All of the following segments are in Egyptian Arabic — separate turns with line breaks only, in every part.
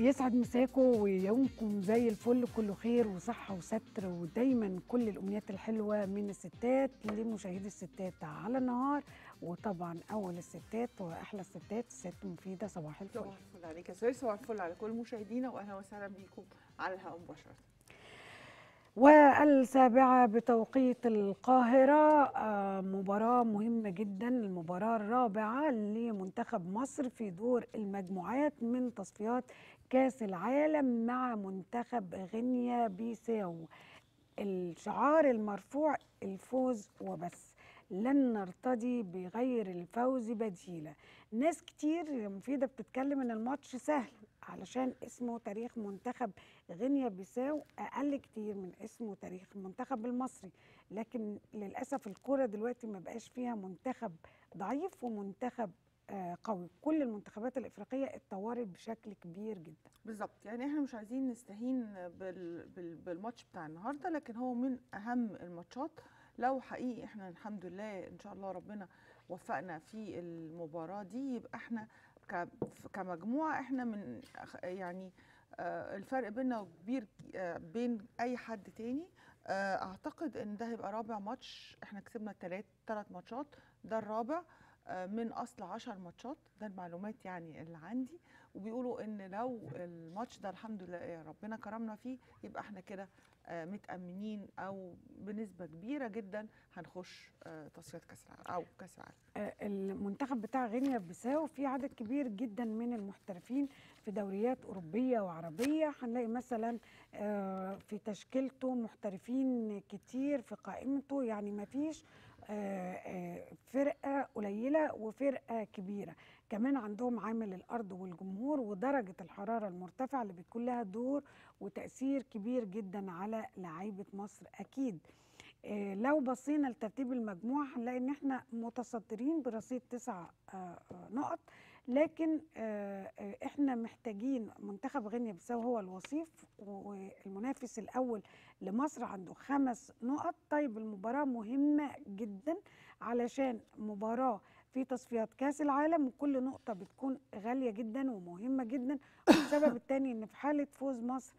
يسعد مساكم ويومكم زي الفل كله خير وصحة وستر ودايما كل الأمنيات الحلوة من الستات لمشاهدي الستات على النهار وطبعا أول الستات وأحلى الستات الست مفيدة صباح الفل
صباح الفل عليك يا سوري صباح الفل على كل مشاهدينا واهلا وسهلا بيكم على الهواء مباشره
والسابعة بتوقيت القاهرة آه، مباراة مهمة جدا المباراة الرابعة لمنتخب مصر في دور المجموعات من تصفيات كاس العالم مع منتخب غينيا بيساو الشعار المرفوع الفوز وبس لن نرتضي بغير الفوز بديلة ناس كتير مفيدة بتتكلم ان الماتش سهل علشان اسمه تاريخ منتخب غينيا بيساو اقل كتير من اسمه تاريخ المنتخب المصري لكن للاسف الكرة دلوقتي ما بقاش فيها منتخب ضعيف ومنتخب آه، قوي كل المنتخبات الافريقيه اتطورت بشكل كبير جدا
بالظبط يعني احنا مش عايزين نستهين بال... بال... بالماتش بتاع النهارده لكن هو من اهم الماتشات لو حقيقي احنا الحمد لله ان شاء الله ربنا وفقنا في المباراه دي يبقى احنا ك... كمجموعه احنا من يعني آه، الفرق بيننا كبير آه، بين اي حد تاني آه، اعتقد ان ده هيبقى رابع ماتش احنا كسبنا ثلاث ثلاث ماتشات ده الرابع آه، من اصل 10 ماتشات ده المعلومات يعني اللي عندي وبيقولوا ان لو الماتش ده الحمد لله ربنا كرمنا فيه يبقى احنا كده آه، متأمنين او بنسبة كبيرة جدا هنخش آه، تصفيات كاس العالم او كاس العالم
آه، المنتخب بتاع غينيا بيساو فيه عدد كبير جدا من المحترفين في دوريات أوروبية وعربية هنلاقي مثلا آه، في تشكيلته محترفين كتير في قائمته يعني ما فيش آه، آه، فرقة قليلة وفرقة كبيرة كمان عندهم عامل الأرض والجمهور ودرجة الحرارة المرتفعة اللي بيكون لها دور وتأثير كبير جدا على لعيبة مصر أكيد آه، لو بصينا لترتيب المجموعة هنلاقي ان احنا متصدرين برصيد تسع آه، آه، نقط لكن آه، آه، احنا محتاجين منتخب غينيا بيساو هو الوصيف والمنافس الاول لمصر عنده خمس نقط طيب المباراة مهمة جدا علشان مباراة في تصفيات كاس العالم وكل نقطة بتكون غالية جدا ومهمة جدا والسبب الثاني ان في حالة فوز مصر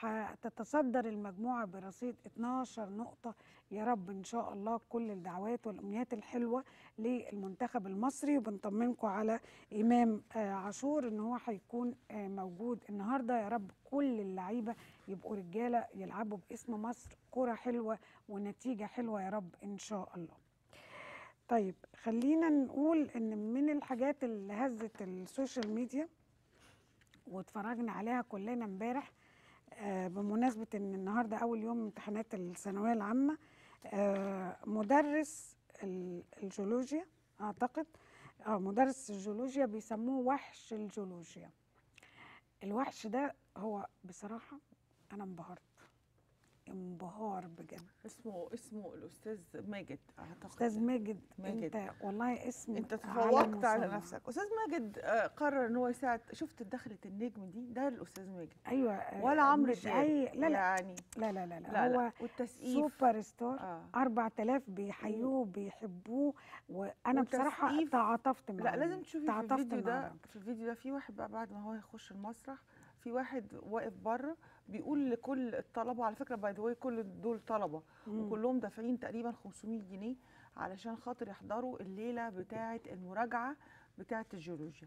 هتتصدر المجموعة برصيد 12 نقطة يا رب إن شاء الله كل الدعوات والأمنيات الحلوة للمنتخب المصري وبنطمنكم على إمام آه، عاشور إن هو هيكون آه، موجود النهاردة يا رب كل اللعيبة يبقوا رجالة يلعبوا باسم مصر كرة حلوة ونتيجة حلوة يا رب إن شاء الله طيب خلينا نقول إن من الحاجات اللي هزت السوشيال ميديا واتفرجنا عليها كلنا امبارح آه، بمناسبة ان النهارده اول يوم امتحانات الثانوية العامة آه، مدرس ال- الجيولوجيا اعتقد اه مدرس الجيولوجيا بيسموه وحش الجيولوجيا الوحش ده هو بصراحة انا انبهرت انبهار بجد
اسمه اسمه الاستاذ ماجد اعتقد
استاذ ماجد,
ماجد.
انت والله اسم
انت
علم
تفوقت على
وصنع.
نفسك استاذ ماجد آه، قرر ان هو يساعد شفت دخلة النجم دي ده الاستاذ ماجد
ايوه آه،
ولا عمرو
مش
دياب
اي لا لا
يعني
لا لا لا, لا,
لا
هو
لا والتسقيف
سوبر ستار
آه.
4000 بيحيوه وبيحبوه وانا بصراحه
والتسقيف-
تعاطفت معاه
لا لازم تشوفي في
تعاطفت
الفيديو
مع
ده
الراجل.
في الفيديو ده في واحد بقى بعد ما هو يخش المسرح في واحد واقف بره بيقول لكل الطلبه على فكره باي ذا كل دول طلبه
مم.
وكلهم دافعين تقريبا 500 جنيه علشان خاطر يحضروا الليله بتاعه المراجعه بتاعه الجيولوجيا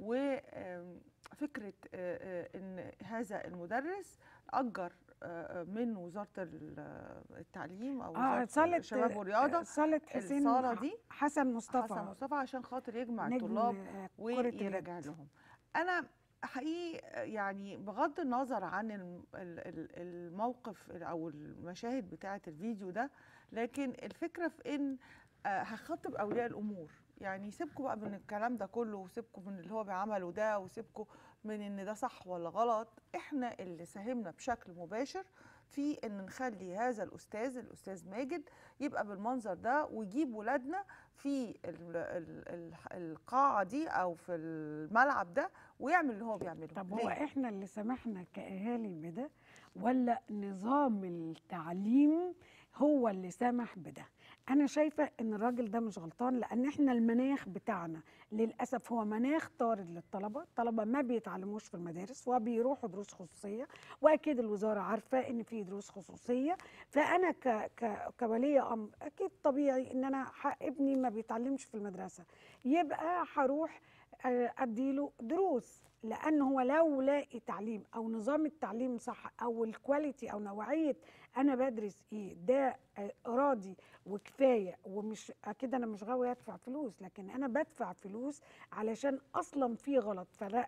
وفكره ان هذا المدرس اجر آه، من وزاره ال- التعليم او
اه
وزاره
صاله
الشباب والرياضه
صاله حسين
الصالة دي
حسن مصطفى
حسن مصطفى عشان خاطر يجمع
نجم
الطلاب
آه، كرة
ويراجع
اليد.
لهم انا حقيقي يعني بغض النظر عن الم- ال- ال- الموقف او المشاهد بتاعه الفيديو ده لكن الفكره في ان آه، هخاطب اولياء الامور يعني سيبكم بقى من الكلام ده كله وسيبكم من اللي هو بيعمله ده وسيبكم من ان ده صح ولا غلط احنا اللي ساهمنا بشكل مباشر في ان نخلي هذا الاستاذ الاستاذ ماجد يبقى بالمنظر ده ويجيب ولادنا في ال ال ال القاعه دي او في الملعب ده ويعمل اللي هو بيعمله
طب هو
ليه؟
احنا اللي سمحنا كاهالي بده ولا نظام التعليم هو اللي سمح بده انا شايفه ان الراجل ده مش غلطان لان احنا المناخ بتاعنا للاسف هو مناخ طارد للطلبه الطلبه ما بيتعلموش في المدارس وبيروحوا دروس خصوصيه واكيد الوزاره عارفه ان في دروس خصوصيه فانا ك ك كولي امر اكيد طبيعي ان انا ح- ابني ما بيتعلمش في المدرسه يبقى هروح آه، اديله دروس لان هو لو لاقي تعليم او نظام التعليم صح او الكواليتي او نوعيه انا بدرس ايه ده آه، ارادي وكفايه ومش اكيد انا مش غاوي ادفع فلوس لكن انا بدفع فلوس علشان اصلا في غلط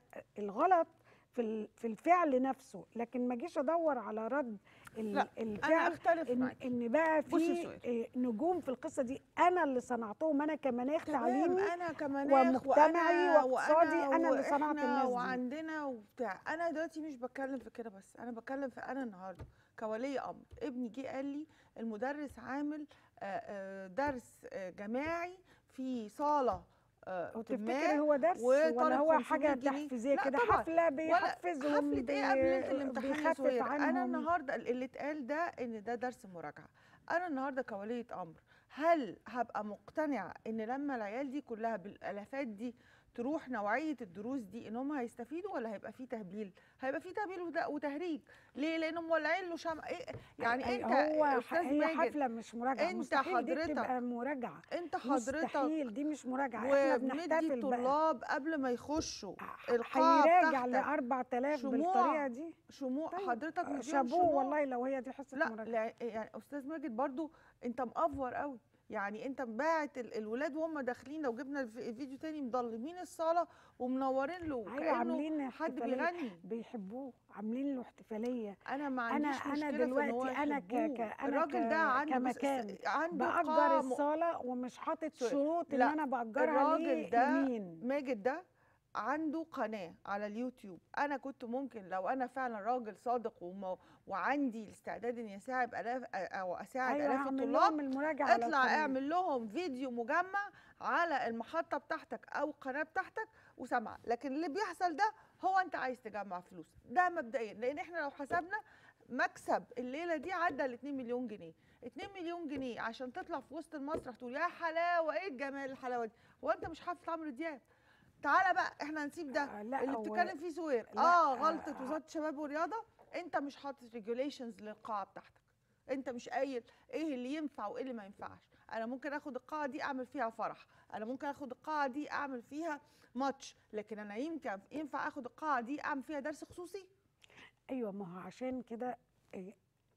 فالغلط في ال- في الفعل نفسه لكن ما اجيش ادور على رد ال-
لا، انا
الفعل
اختلف
ان
معاكي
ان بقى
بصي يا
في
سهير.
آه، نجوم في القصه دي انا اللي صنعتهم انا كمناخ
تمام
تعليمي
انا كمناخ
ومجتمعي
وأنا-
واقتصادي،
وأنا
أنا اللي صنعت
وإحنا
الناس دي.
وعندنا وبتاع انا دلوقتي مش بتكلم في كده بس انا بتكلم في انا النهارده كولي امر ابني جه قال لي المدرس عامل آه، آه، درس آه، جماعي في صاله آه،
وتفتكر
ما
هو درس
وطالب
ولا هو
500
حاجه
جنيه؟
تحفيزيه
لا
كده
طبعاً.
حفله بيحفزهم
حفلة ايه قبل ليله الامتحان يا
بيخفف
سهير انا
عنهم
النهارده اللي اتقال ده ان ده درس مراجعه انا النهارده كوليه امر هل هبقى مقتنعه ان لما العيال دي كلها بالالافات دي تروح نوعيه الدروس دي ان هم هيستفيدوا ولا هيبقى في تهبيل هيبقى في تهبيل وت- وتهريج ليه لانهم مولعين له شمع إيه؟ يعني
أي-
انت
هو
يا
ح-
أستاذ
هي
ماجد،
حفله مش مراجعه
أنت
مستحيل دي
حضرتك
تبقى مراجعه
انت حضرتك
مستحيل دي مش مراجعه احنا
وبندي
بنحتفل بقى
الطلاب قبل ما يخشوا
ح-
القاعة
هيراجع
بتاعتك
ل 4000
شموع.
بالطريقه دي
شموع
طيب،
حضرتك مديهم
شابوه
شموع
والله لو هي دي حصه
لا
مراجعه
لا يعني استاذ ماجد برضو انت مأفور قوي يعني انت باعت ال- الولاد وهم داخلين لو جبنا الف- الفيديو تاني مضلمين الصاله ومنورين له
ايوه
كانه
عاملين
حد
احتفاليه
بيغني
بيحبوه عاملين له احتفاليه
انا ما
انا
عنديش
انا
مشكله في ان هو
دلوقتي انا ك ك
يحبوه.
انا
الراجل
ك
ده عنده بس-
كمكان
عنده
باجر
قاعة م-
الصاله ومش حاطط
سوري.
شروط ان
لا،
انا باجرها
الراجل
ليه
ده
لمين
ماجد ده عنده قناه على اليوتيوب انا كنت ممكن لو انا فعلا راجل صادق وم... وعندي الاستعداد اني اساعد الاف او اساعد
ايوه
الاف
هعمل
الطلاب
لهم المراجعه على
اطلع
القناة.
اعمل لهم فيديو مجمع على المحطه بتاعتك او القناه بتاعتك وسمع لكن اللي بيحصل ده هو انت عايز تجمع فلوس ده مبدئيا لان احنا لو حسبنا مكسب الليله دي عدى ال 2 مليون جنيه 2 مليون جنيه عشان تطلع في وسط المسرح تقول يا حلاوه ايه الجمال الحلاوه دي هو انت مش حافظ عمرو دياب تعالى بقى احنا هنسيب ده
آه، لا
اللي
هو-
بتتكلم فيه سوير
لا،
اه
آه،
غلطه
آه.
وزاره الشباب والرياضه انت مش حاطط ريجوليشنز للقاعه بتاعتك انت مش قايل ايه اللي ينفع وايه اللي ما ينفعش انا ممكن اخد القاعه دي اعمل فيها فرح انا ممكن اخد القاعه دي اعمل فيها ماتش لكن انا يمكن ينفع اخد القاعه دي اعمل فيها درس خصوصي
ايوه ما هو عشان كده إيه،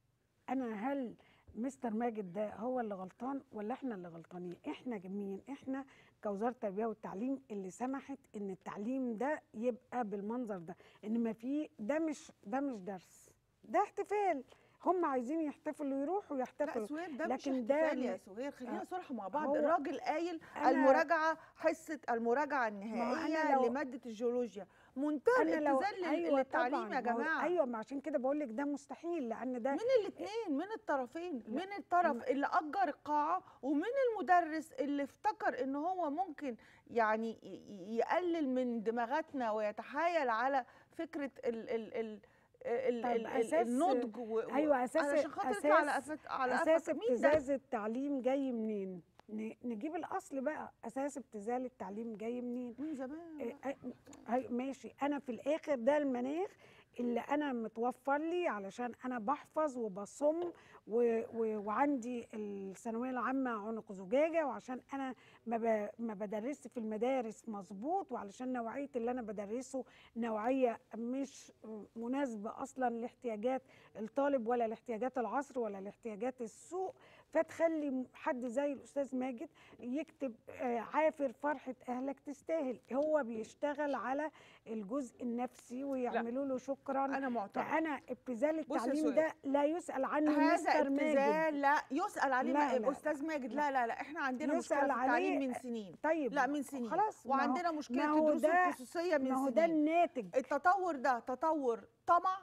انا هل مستر ماجد ده هو اللي غلطان ولا احنا اللي غلطانين احنا مين احنا كوزاره التربيه والتعليم اللي سمحت ان التعليم ده يبقى بالمنظر ده ان ما في ده مش ده مش درس ده احتفال هم عايزين يحتفلوا يروحوا
لا
يحتفلوا
سهير ده مش
لكن ده
احتفال يا
م-
سهير خلينا
آه،
صراحه مع بعض
هو
الراجل قايل
أنا-
المراجعه حصه المراجعه
أنا
النهائيه
لو-
لماده الجيولوجيا منتهى
انا لو
الابتذال لل-
ايوه
للتعليم
طبعا
يا
ما هو-
جماعه
ايوه ما عشان كده بقول لك ده مستحيل لان ده
من الاثنين من الطرفين
لا،
من الطرف
م-
اللي اجر القاعه ومن المدرس اللي افتكر ان هو ممكن يعني ي- ي- يقلل من دماغاتنا ويتحايل على فكره ال ال ال ال
طب
ال ال
أساس-
النضج و- و-
ايوه اساس
علشان خاطر يطلع على
اساس
قفت على
اساس
قفك مين ده؟
ابتزاز التعليم جاي منين ن- نجيب الاصل بقى اساس ابتذال التعليم جاي منين
من زمان
إيه،
بقى.
أي- هاي- ماشي انا في الاخر ده المناخ اللي انا متوفر لي علشان انا بحفظ وبصم و... و... وعندي الثانويه العامه عنق زجاجه وعشان انا ما, ب... ما بدرس في المدارس مظبوط وعلشان نوعيه اللي انا بدرسه نوعيه مش مناسبه اصلا لاحتياجات الطالب ولا لاحتياجات العصر ولا لاحتياجات السوق فتخلي حد زي الاستاذ ماجد يكتب آه، عافر فرحه اهلك تستاهل هو بيشتغل على الجزء النفسي ويعملوا له شكرا
انا معترض
فانا ابتذال
بص يا
التعليم
سهير.
ده لا يسال عنه
هذا
مستر ماجد
ابتذال لا يسأل عليه
لا،
ما-
لا،
استاذ ماجد لا لا لا احنا عندنا مشكله
يسأل
في التعليم
عليه-
من سنين
طيب
لا من سنين
خلاص ما هو-
وعندنا
ما
مشكله
هو
الدروس
ده-
الخصوصيه من
ما هو
سنين
ده الناتج
التطور ده تطور طمع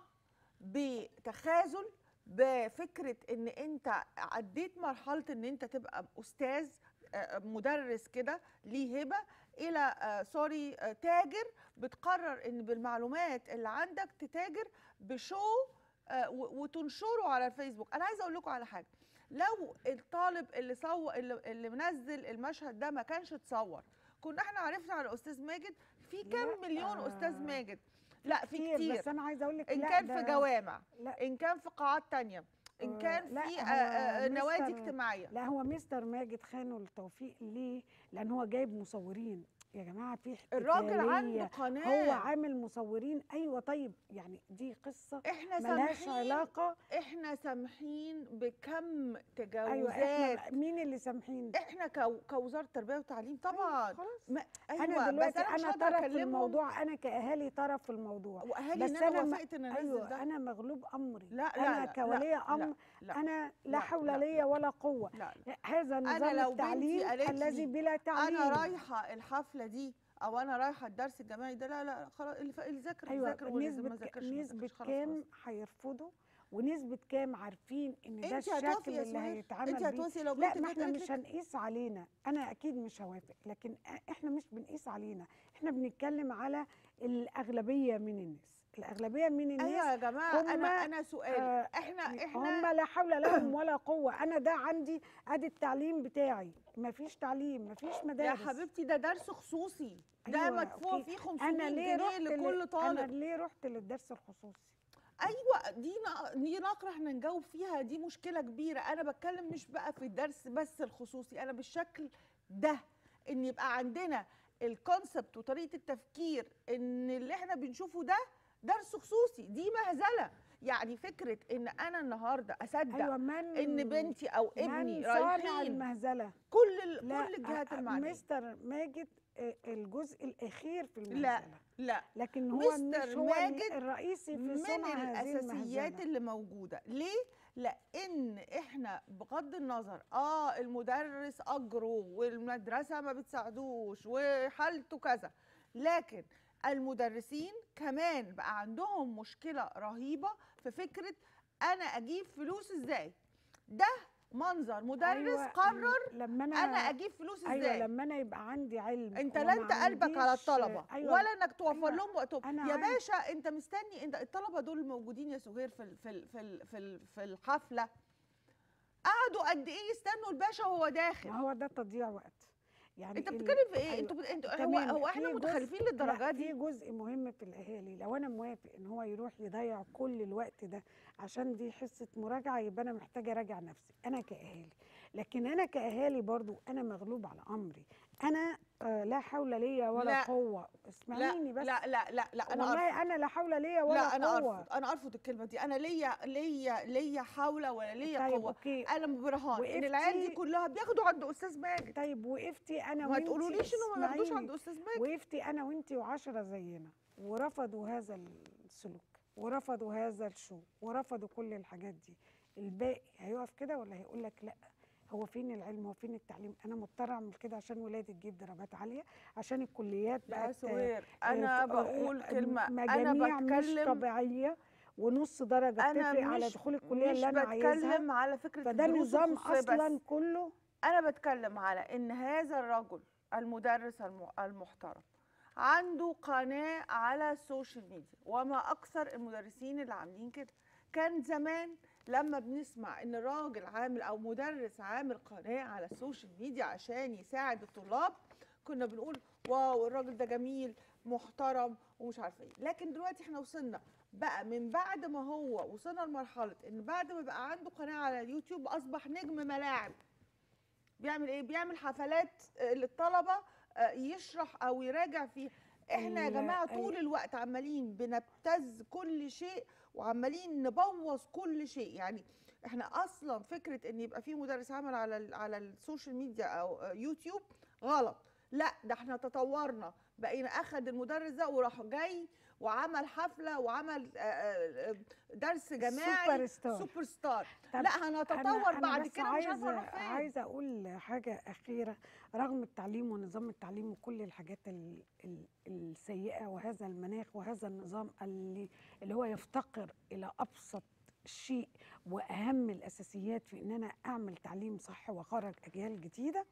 بتخاذل بفكره ان انت عديت مرحله ان انت تبقى استاذ آه، مدرس كده ليه هبه الى آه، سوري آه، تاجر بتقرر ان بالمعلومات اللي عندك تتاجر بشو آه، و- وتنشره على الفيسبوك انا عايزه اقول لكم على حاجه لو الطالب اللي صور اللي, اللي منزل المشهد ده ما كانش اتصور كنا احنا عرفنا على الاستاذ ماجد في
لا،
كام مليون
آه،
استاذ ماجد لا في
كتير
كتير
بس انا عايزه اقول لك
ان
لا
كان
ده-
في جوامع
لا
ان كان في قاعات تانية ان
آه،
كان
لا،
في
هو
آه، آه، نوادي
مستر-
اجتماعيه
لا هو مستر ماجد خانه التوفيق ليه؟ لان هو جايب مصورين يا جماعه في
الراجل عنده
احتفالية.
قناه
هو عامل مصورين ايوه طيب يعني دي قصه
احنا
ملهاش
سامحين
علاقه
احنا سامحين بكم
ايوه
تجاوزات
احنا مين اللي سامحين؟
احنا كو- كوزاره تربيه وتعليم طبعا
خلاص
ما ايوه
انا
بس
دلوقتي
انا, مش
انا
هقدر
طرف في
اكلمهم
الموضوع انا كاهالي طرف في الموضوع
واهالي
بس
ان انا
أنا ما-
وافقت ان انزل
ايوه
ده
انا مغلوب امري
لا لا
انا
لا
كولي
لا
امر
لا
انا لا
لا،
حول
لا،
لي ولا قوه
لا لا.
هذا نظام
لو بنتي
التعليم
قالت
الذي
لي
بلا تعليم
انا رايحه الحفله دي او انا رايحه الدرس الجماعي ده لا لا خلاص اللي فا- اللي ذاكر
ايوه
ذاكر واللي ما
نسبه
ذاكرش ما
نسبه
ذاكرش خلاص
كام هيرفضوا ونسبه كام عارفين ان ده
انت هتوافقي
الشكل
يا
اللي
سهير
هيتعمل
انت
بيه
هتوافقي لو
لا
بنتك
ما
جت
احنا
قالت
مش
لك
هنقيس علينا انا اكيد مش هوافق لكن احنا مش بنقيس علينا احنا بنتكلم على الاغلبيه من الناس الاغلبيه من الناس
ايوه يا جماعه انا
هما،
انا سؤالي
آه،
احنا احنا
هم لا حول لهم ولا قوه انا ده عندي ادي التعليم بتاعي ما فيش تعليم ما فيش
يا
مدارس
حبيبتي ده درس خصوصي ده
أيوة،
مدفوع
أوكي.
فيه 500
انا ليه
جنيه
رحت ل-
لكل
انا
طالب
ليه رحت للدرس الخصوصي
ايوه دي ن- دي نقره احنا نجاوب فيها دي مشكله كبيره انا بتكلم مش بقى في الدرس بس الخصوصي انا بالشكل ده ان يبقى عندنا الكونسبت وطريقه التفكير ان اللي احنا بنشوفه ده درس خصوصي دي مهزله يعني فكره ان انا النهارده اصدق
ايوه من
ان بنتي او ابني
من صانع
رايحين
المهزله
كل ال-
لا
كل الجهات
أ- أ-
المعنيه
مستر ماجد آه، الجزء الأخير في
لا
المهزلة
لا
لكن هو
مستر
مش هو
ماجد
الرئيسي في
من
صنع هذه
الاساسيات
المهزلة
اللي موجوده ليه لان احنا بغض النظر اه المدرس اجره والمدرسه ما بتساعدوش وحالته كذا لكن المدرسين كمان بقى عندهم مشكله رهيبه في فكره انا اجيب فلوس ازاي ده منظر مدرس
أيوة،
قرر
لما أنا,
انا اجيب فلوس
أيوة
ازاي
لما أنا يبقى عندي علم
انت
وما
لا انت قلبك على
عنديش-
الطلبه
أيوة
ولا انك توفر
أيوة،
لهم وقتهم
أنا
يا
عارف.
باشا انت مستني انت الطلبه دول موجودين يا سهير في ال- في ال- في ال- في ال- في الحفله قعدوا قد ايه يستنوا الباشا وهو داخل
ما هو ده تضييع وقت يعني
انت
ال-
بتتكلم في ايه
أيوة،
انتوا بت- انتوا هو
تمام،
هو
في
احنا
جزء-
متخلفين
لا،
للدرجه
في
دي
جزء مهم في الاهالي لو انا موافق ان هو يروح يضيع كل الوقت ده عشان دي حصه مراجعه يبقى انا محتاجه اراجع نفسي انا كاهالي لكن انا كاهالي برضو انا مغلوب على امري انا آه لا حول لي ولا
لا.
قوه
لا
اسمعيني بس
لا لا لا لا انا أرفض.
والله انا لا حول لي ولا
لا انا
قوه
ارفض انا ارفض الكلمه دي انا ليا ليا ليا حول ولا ليا
طيب
قوه
اوكي
انا برهان ان
وقفتي-
العيال دي كلها بياخدوا عند استاذ ماجد
طيب وقفتي انا
ما
وانتي
تقولوليش انهم ما بياخدوش
اسمعيني.
عند استاذ ماجد
وقفتي انا وانتي وعشرة زينا ورفضوا هذا السلوك ورفضوا هذا الشو ورفضوا كل الحاجات دي الباقي هيقف كده ولا هيقول لك لا هو فين العلم هو فين التعليم انا مضطر اعمل كده عشان ولادي تجيب درجات عاليه عشان الكليات
يا
بقت
سهير
آه،
انا
آه،
بقول
آه،
كلمه انا
مجاميع مش
بتكلم
طبيعيه ونص درجه
انا
بتفرق على
مش
دخول الكليه
مش
اللي انا عايزها
بتكلم على فكره
فده
الدروس
نظام
الخصوصية بس.
اصلا كله
انا بتكلم على ان هذا الرجل المدرس الم- المحترم عنده قناه على السوشيال ميديا وما اكثر المدرسين اللي عاملين كده كان زمان لما بنسمع ان راجل عامل او مدرس عامل قناه على السوشيال ميديا عشان يساعد الطلاب كنا بنقول واو الراجل ده جميل محترم ومش عارفه ايه لكن دلوقتي احنا وصلنا بقى من بعد ما هو وصلنا لمرحله ان بعد ما بقى عنده قناه على اليوتيوب اصبح نجم ملاعب بيعمل ايه بيعمل حفلات آه، للطلبه آه، يشرح او يراجع فيها احنا يا
ال-
جماعه
ال-
طول الوقت عمالين بنبتز كل شيء وعمالين نبوظ كل شيء يعني احنا اصلا فكره ان يبقى في مدرس عمل على ال- على السوشيال ميديا او آه، يوتيوب غلط لا ده احنا تطورنا بقينا اخد المدرس ده وراح جاي وعمل حفله وعمل آه، آه، آه، درس جماعي
سوبر ستار.
سوبر ستار
طب
لا هنتطور
أنا أنا
بعد
بس
كده مش عارفه
عايزة
نروح فين
عايزة أقول حاجة أخيرة رغم التعليم ونظام التعليم وكل الحاجات ال ال السيئة وهذا المناخ وهذا النظام اللي اللي هو يفتقر إلى أبسط شيء وأهم الأساسيات في إن أنا أعمل تعليم صح وأخرج أجيال جديدة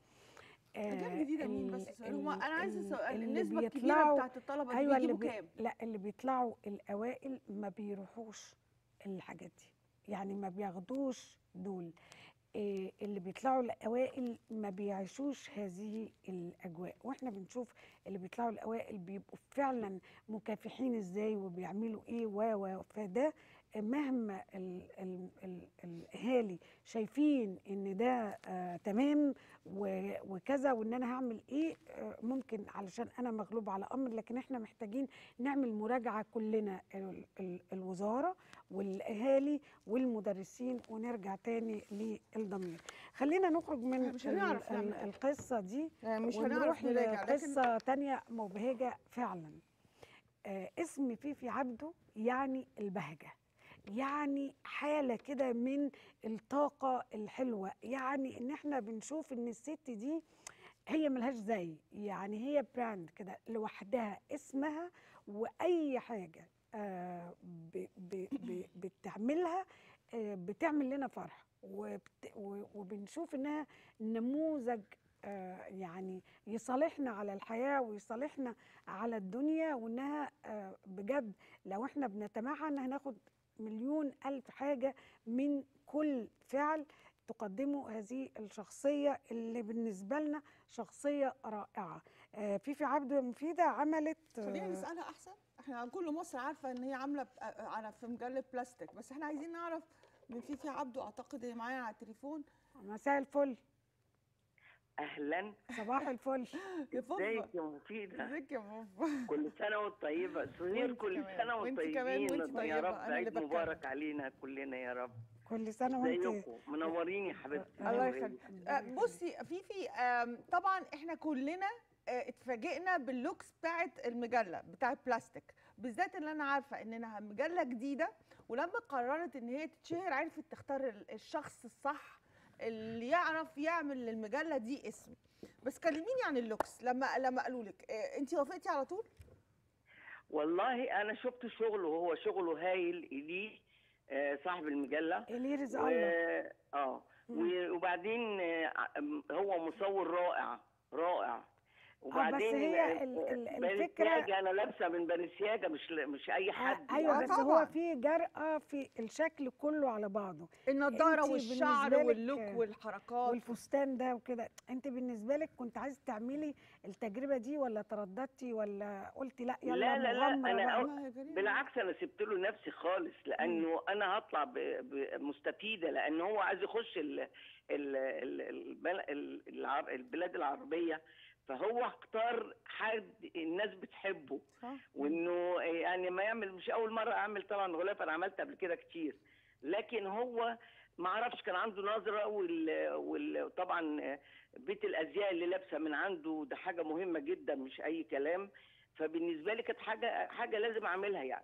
اجيال
آه،
جديده مين
ال-
بس سؤال هو
ال-
انا عايزه
ال-
سؤال
اللي
النسبه الكبيره
بيطلعوا-
بتاعت الطلبه دي
ايوه اللي
بيجيبوا
بي...
كام
لا اللي بيطلعوا الاوائل ما بيروحوش الحاجات دي يعني ما بياخدوش دول آه، اللي بيطلعوا الاوائل ما بيعيشوش هذه الاجواء واحنا بنشوف اللي بيطلعوا الاوائل بيبقوا فعلا مكافحين ازاي وبيعملوا ايه و و فده مهما ال ال ال الاهالي شايفين ان ده آه تمام و- وكذا وان انا هعمل ايه آه ممكن علشان انا مغلوب على امر لكن احنا محتاجين نعمل مراجعه كلنا ال ال الوزاره والاهالي والمدرسين ونرجع تاني للضمير خلينا نخرج من
مش هنعرف
ال- ال-
نعمل.
القصه دي
يعني مش
ونروح
هنعرف نراجع لكن
لقصه تانية مبهجه فعلا آه اسم فيفي عبده يعني البهجه يعني حاله كده من الطاقه الحلوه يعني ان احنا بنشوف ان الست دي هي ملهاش زي يعني هي براند كده لوحدها اسمها واي حاجه آه ب ب ب بتعملها آه بتعمل لنا فرح وبت و- وبنشوف انها نموذج آه يعني يصالحنا على الحياه ويصالحنا على الدنيا وانها آه بجد لو احنا بنتمعن انها هناخد مليون الف حاجه من كل فعل تقدمه هذه الشخصيه اللي بالنسبه لنا شخصيه رائعه آه فيفي عبده مفيده عملت
خلينا
آه
نسالها احسن احنا كل مصر عارفه ان هي عامله ب- آه، على في مجله بلاستيك بس احنا عايزين نعرف من فيفي عبده اعتقد هي معانا على التليفون
مساء الفل
اهلا
صباح الفل
يا فوفا
ازيك يا مفيده
ازيك يا فوفا
كل سنه وانت طيبه سهير
وانت
كل
كمان.
سنه
وانت
وانتم
كمان
طيبين
وانت
يا
طيبة.
رب
أنا اللي
عيد
بتكلم.
مبارك علينا كلنا يا رب
كل سنه وانت
ازيكم منورين يا حبيبتي
الله
منورين.
يخليك آه، بصي فيفي آم، طبعا احنا كلنا آه، اتفاجئنا باللوكس بتاعت المجله بتاعت بلاستيك بالذات اللي انا عارفه انها مجله جديده ولما قررت ان هي تتشهر عرفت تختار ال- الشخص الصح اللي يعرف يعمل للمجله دي اسم بس كلميني عن اللوكس لما لما قالوا لك انت وافقتي على طول
والله انا شفت شغله وهو شغله هايل ليه آه، صاحب المجله
اليه رزق
و...
الله
اه
مم.
و- وبعدين آه، هو مصور رائع رائع وبعدين
هي ال- ال- الفكرة-
بنسياجة انا لابسه من بنسياجه مش مش اي حد
آه ايوه
آه
بس
طبعاً.
هو في جرأة في الشكل كله على بعضه
النضاره
انتي
والشعر
بالنسبة لك-
واللوك والحركات
والفستان ده وكده انت بالنسبه لك كنت عايزه تعملي التجربه دي ولا ترددتي ولا قلتي لا يلا
لا لا لا
مغامرة
انا
بقى؟
أو-
والله يا جريمة.
بالعكس انا سبت له نفسي خالص لانه انا هطلع ب- ب- مستفيده لان هو عايز يخش ال ال ال البل- ال- الع- البلاد العربيه فهو اختار حد الناس بتحبه
صح
وانه يعني ما يعمل مش اول مره اعمل طبعا غلاف انا عملت قبل كده كتير لكن هو ما اعرفش كان عنده نظره وال- وال- طبعا بيت الازياء اللي لابسه من عنده ده حاجه مهمه جدا مش اي كلام فبالنسبه لي كانت حاجه حاجه لازم اعملها يعني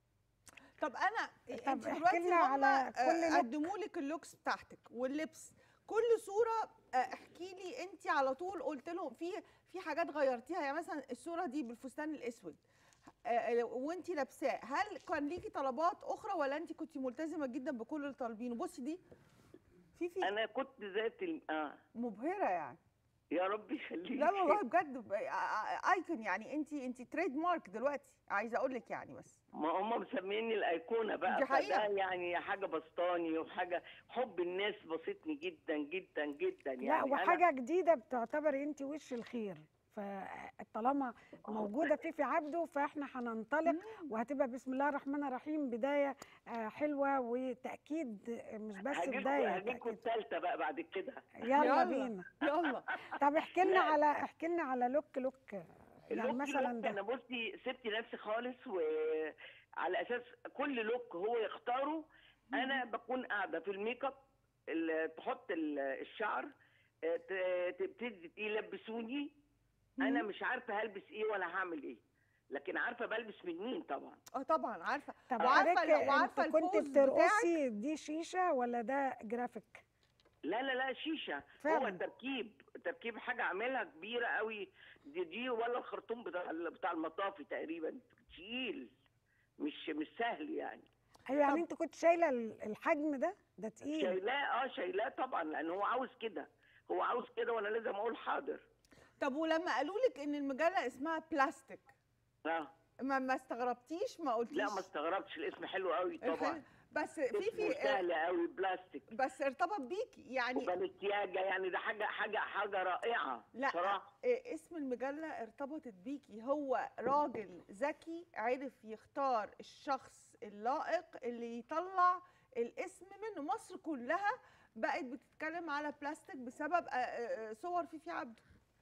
طب انا
طب
انت
احكي
دلوقتي
لنا
هم
على كل لوك.
قدموا لك اللوكس بتاعتك واللبس كل صوره آه، احكي لي انت على طول قلت لهم في في حاجات غيرتيها يعني مثلا الصوره دي بالفستان الاسود آه، وانت لابساه هل كان ليكي طلبات اخرى ولا انت كنت ملتزمه جدا بكل اللي طالبينه بصي دي في في
انا كنت ذات ال- اه
مبهره يعني
يا رب يخليك
لا والله بجد ب- آه، آه، ايكون يعني انت انت تريد مارك دلوقتي عايزه اقول لك يعني بس
ما هم مسميني الايقونه بقى
دي حقيقة.
فده يعني حاجه بسطاني وحاجه حب الناس بسطني جدا جدا جدا يعني
لا
أنا-
وحاجه جديده بتعتبر انت وش الخير فطالما موجوده في في عبده فاحنا هننطلق وهتبقى بسم الله الرحمن الرحيم بدايه آه، حلوه وتاكيد مش بس
هجيلكوا
بدايه
هجيلكوا
تأكيد.
الثالثه بقى بعد كده
يلا
يلا.
بينا
يلا
طب احكي لنا
لا.
على احكي لنا على لوك لوك يعني
اللوك
مثلا
لوك
ده
انا بصي سبت نفسي خالص وعلى اساس كل لوك هو يختاره انا بكون قاعده في الميك اب ال- تحط ال- الشعر آه، ت- تبتدي يلبسوني انا مش عارفه هلبس ايه ولا هعمل ايه لكن عارفه بلبس من مين طبعا
اه طبعا عارفه
طب
وعارفه
حضرتك
لو عارفه
انت كنت
البوز بتاعك
بترقصي دي شيشه ولا ده جرافيك
لا لا لا شيشه
فعلا.
هو التركيب تركيب حاجه اعملها كبيره قوي دي دي ولا الخرطوم بتاع بتاع المطافي تقريبا تقيل مش مش سهل يعني
ايوه يعني
طب-
انت كنت شايله ال- الحجم ده ده تقيل
شايلاه اه شايلاه طبعا لان هو عاوز كده هو عاوز كده وانا لازم اقول حاضر
طب ولما قالوا لك ان المجله اسمها بلاستيك
اه
ما ما استغربتيش ما قلتيش
لا ما استغربتش الاسم حلو قوي طبعا
بس في في
سهل قوي بلاستيك
بس ارتبط بيكي يعني
وبنسياجه يعني ده حاجه حاجه حاجه رائعه
لا
صراحه
إيه، اسم المجلة ارتبطت بيكي هو راجل ذكي عرف يختار الشخص اللائق اللي يطلع الاسم منه مصر كلها بقت بتتكلم على بلاستيك بسبب آه، آه، صور فيفي عبده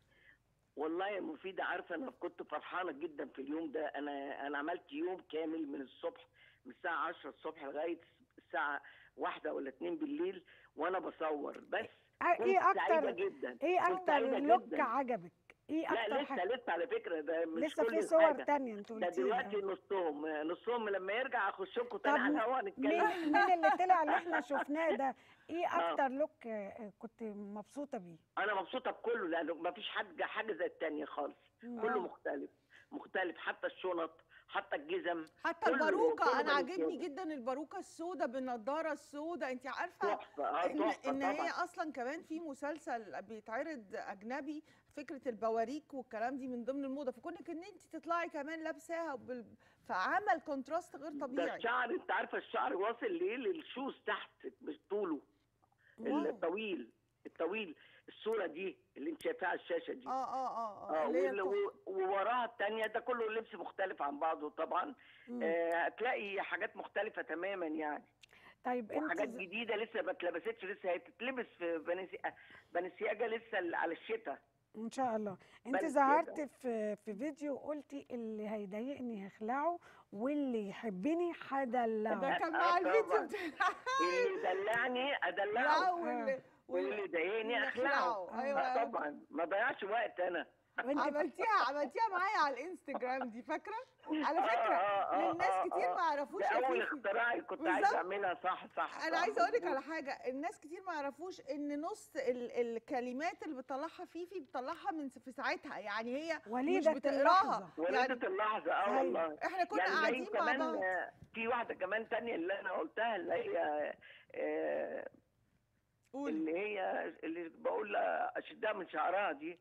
والله يا مفيدة عارفة أنا كنت فرحانة جدا في اليوم ده أنا أنا عملت يوم كامل من الصبح من الساعة 10 الصبح لغاية الساعة واحدة ولا اتنين بالليل وأنا بصور بس
آه،
كنت
ايه
سعيدة
اكتر
جدا
ايه
كنت
اكتر
سعيدة
لوك
جدا.
عجبك ايه
لا
اكتر
لسه
حاجه
لسه على فكرة ده مش
لسه
كل
في صور
الحاجة.
تانية انت
ده
قلتي
دلوقتي نصهم نصهم لما يرجع اخش لكم تاني
طب
على الهوا نتكلم
مين مين اللي طلع اللي احنا شفناه ده ايه
آه.
اكتر لوك آه، كنت مبسوطه بيه
انا مبسوطه بكله لانه ما فيش حاجه حاجه زي التانية خالص
مم.
كله
آه.
مختلف مختلف حتى الشنط حتى الجزم
حتى
كله-
الباروكه
كله
انا عاجبني
بنسياجة.
جدا الباروكه السوداء بالنضاره السوداء انت عارفه
تحفه اه
ان,
تحفه
إن هي
طبعا
اصلا كمان في مسلسل بيتعرض اجنبي فكره البواريك والكلام دي من ضمن الموضه فكونك ان انت تطلعي كمان لابساها بال... فعمل كونتراست غير
ده
طبيعي
الشعر انت عارفه الشعر واصل ليه للشوز تحت مش طوله
واو.
الطويل الطويل الصوره دي اللي انت شايفاها على الشاشه دي
اه اه اه
اه
اه اللي هي
وال-
التحفة.
و- ووراها التانية ده كله لبس مختلف عن بعضه طبعا
مم.
آه هتلاقي حاجات مختلفة تماما يعني
طيب انت
وحاجات
ز-
جديدة لسه ما اتلبستش لسه هتتلبس في بنسي... بنسياجة لسه ال- على الشتاء
ان شاء الله انت
بل
ظهرت
كده.
في في فيديو قلتي اللي هيضايقني هخلعه واللي يحبني هدلعه
ده كان
آه،
مع الفيديو
طبعاً.
بتاع
اللي دلعني
لا
ادلعه
واللي
واللي ضايقني اخلعه
نخلعه. ايوه
آه طبعا ما ضيعش وقت انا
وانت
عملتيها عملتيها معايا على الانستجرام دي فاكره على
آه،
فكره
آه، آه،
للناس
آه،
كتير
آه.
ما يعرفوش
ده
يا
اول
فيفي.
اختراعي كنت
بالظبط.
عايزه اعملها صح صح
انا
صح،
عايزه اقول لك
مظبوط.
على حاجه الناس كتير ما يعرفوش ان نص ال الكلمات اللي بتطلعها فيفي بتطلعها من في ساعتها يعني هي مش
وليدة
بتقراها
اللحظة.
يعني
ولادة اللحظة اه
أيوة.
والله
احنا كنا
يعني زي
قاعدين مع
كمان
بعض
آه، في واحدة كمان تانية اللي أنا قلتها اللي هي آه،
قولي
اللي هي اللي بقول لها أشدها من شعرها دي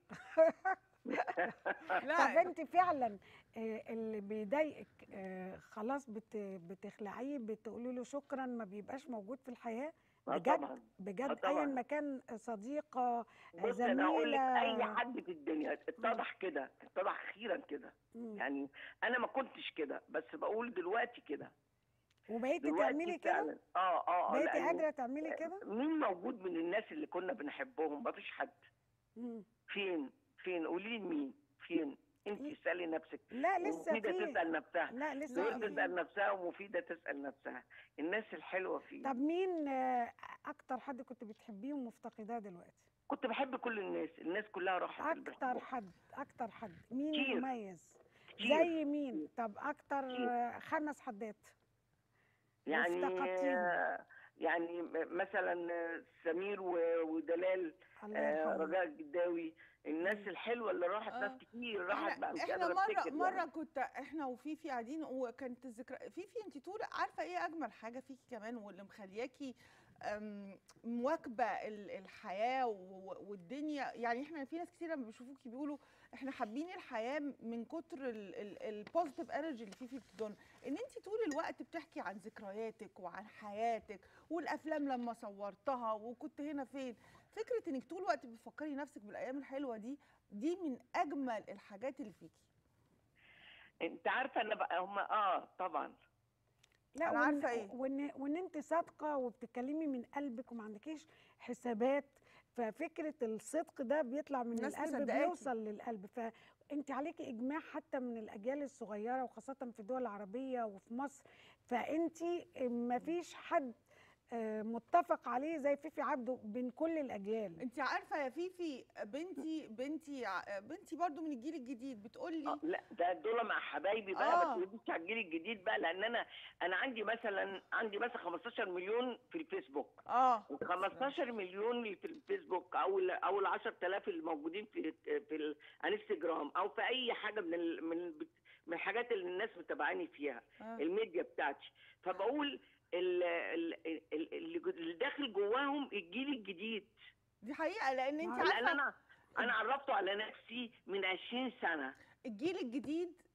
طب
لا
انت فعلا آه، اللي بيضايقك آه، خلاص بت بتخلعيه بتقولي له شكرا ما بيبقاش موجود في الحياه
آه
بجد
طبعا
بجد
آه
ايا
طبعا.
ما كان صديقه
بص أنا أقول لك
زميله
أي حد في الدنيا اتضح كده اتضح أخيرا كده
مم.
يعني أنا ما كنتش كده بس بقول دلوقتي كده
وبقيتي
دلوقتي
تعملي كده
فعلا اه اه اه
بقيتي
لأنه
قادره تعملي كده
مين موجود من الناس اللي كنا بنحبهم ما فيش حد
مم.
فين فين قولي لي مين فين انت
إيه؟
اسالي نفسك
لا لسه
ومفيده
في
تسال نفسها
لا لسه
زويل
في
تسال نفسها ومفيده تسال نفسها الناس الحلوه فيه
طب مين آه، اكتر حد كنت بتحبيه ومفتقداه دلوقتي
كنت بحب كل الناس الناس كلها راحت اللي
اكتر
بحبهم.
حد اكتر حد مين
كتير.
مميز
كتير.
زي مين طب اكتر
كتير.
آه، خمس حدات
يعني
مفتقدتيهم.
آه، يعني م- مثلا آه، سمير و- ودلال
الله
آه،
يرحمه
رجاء الجداوي الناس
مم.
الحلوه اللي راحت
آه.
ناس كتير راحت
احنا
بقى مش
احنا
قادره
مره
افتكر
مره
يعني.
كنت احنا وفيفي قاعدين وكانت الذكرى فيفي انت طول عارفه ايه اجمل حاجه فيكي كمان واللي مخلياكي أم، مواكبه ال- الحياه و- والدنيا يعني احنا في ناس كتير لما بيشوفوكي بيقولوا احنا حابين الحياه من كتر البوزيتيف انرجي اللي فيفي بتدون ان انت طول الوقت بتحكي عن ذكرياتك وعن حياتك والافلام لما صورتها وكنت هنا فين فكره انك طول الوقت بتفكري نفسك بالايام الحلوه دي دي من اجمل الحاجات اللي فيكي
انت عارفه ان بقى هم اه طبعا
لا
أنا
وإن-
عارفة إيه.
وان وان انت صادقه وبتتكلمي من قلبك وما عندكيش حسابات ففكره الصدق ده بيطلع من
الناس
القلب
مصدقاكي.
بيوصل للقلب فانت عليكي اجماع حتى من الاجيال الصغيره وخاصه في الدول العربيه وفي مصر فانت ما فيش حد آه، متفق عليه زي فيفي عبده بين كل الاجيال
انت عارفه يا فيفي بنتي بنتي ع- بنتي برضو من الجيل الجديد بتقول لي
آه لا ده دول مع حبايبي بقى
آه.
ما تقوليش على الجيل الجديد بقى لان انا انا عندي مثلا عندي مثلا 15 مليون في الفيسبوك
اه
و15 مليون اللي في الفيسبوك او ال او ال 10000 الموجودين في في الانستجرام او في اي حاجه من ال من ال من الحاجات اللي الناس متابعاني فيها
آه.
الميديا بتاعتي فبقول ال- ال- ال- اللي جو- اللي داخل جواهم الجيل الجديد
دي حقيقه لان انت
آه،
لان
عارفه
انا انا عرفته على نفسي من 20 سنه
الجيل الجديد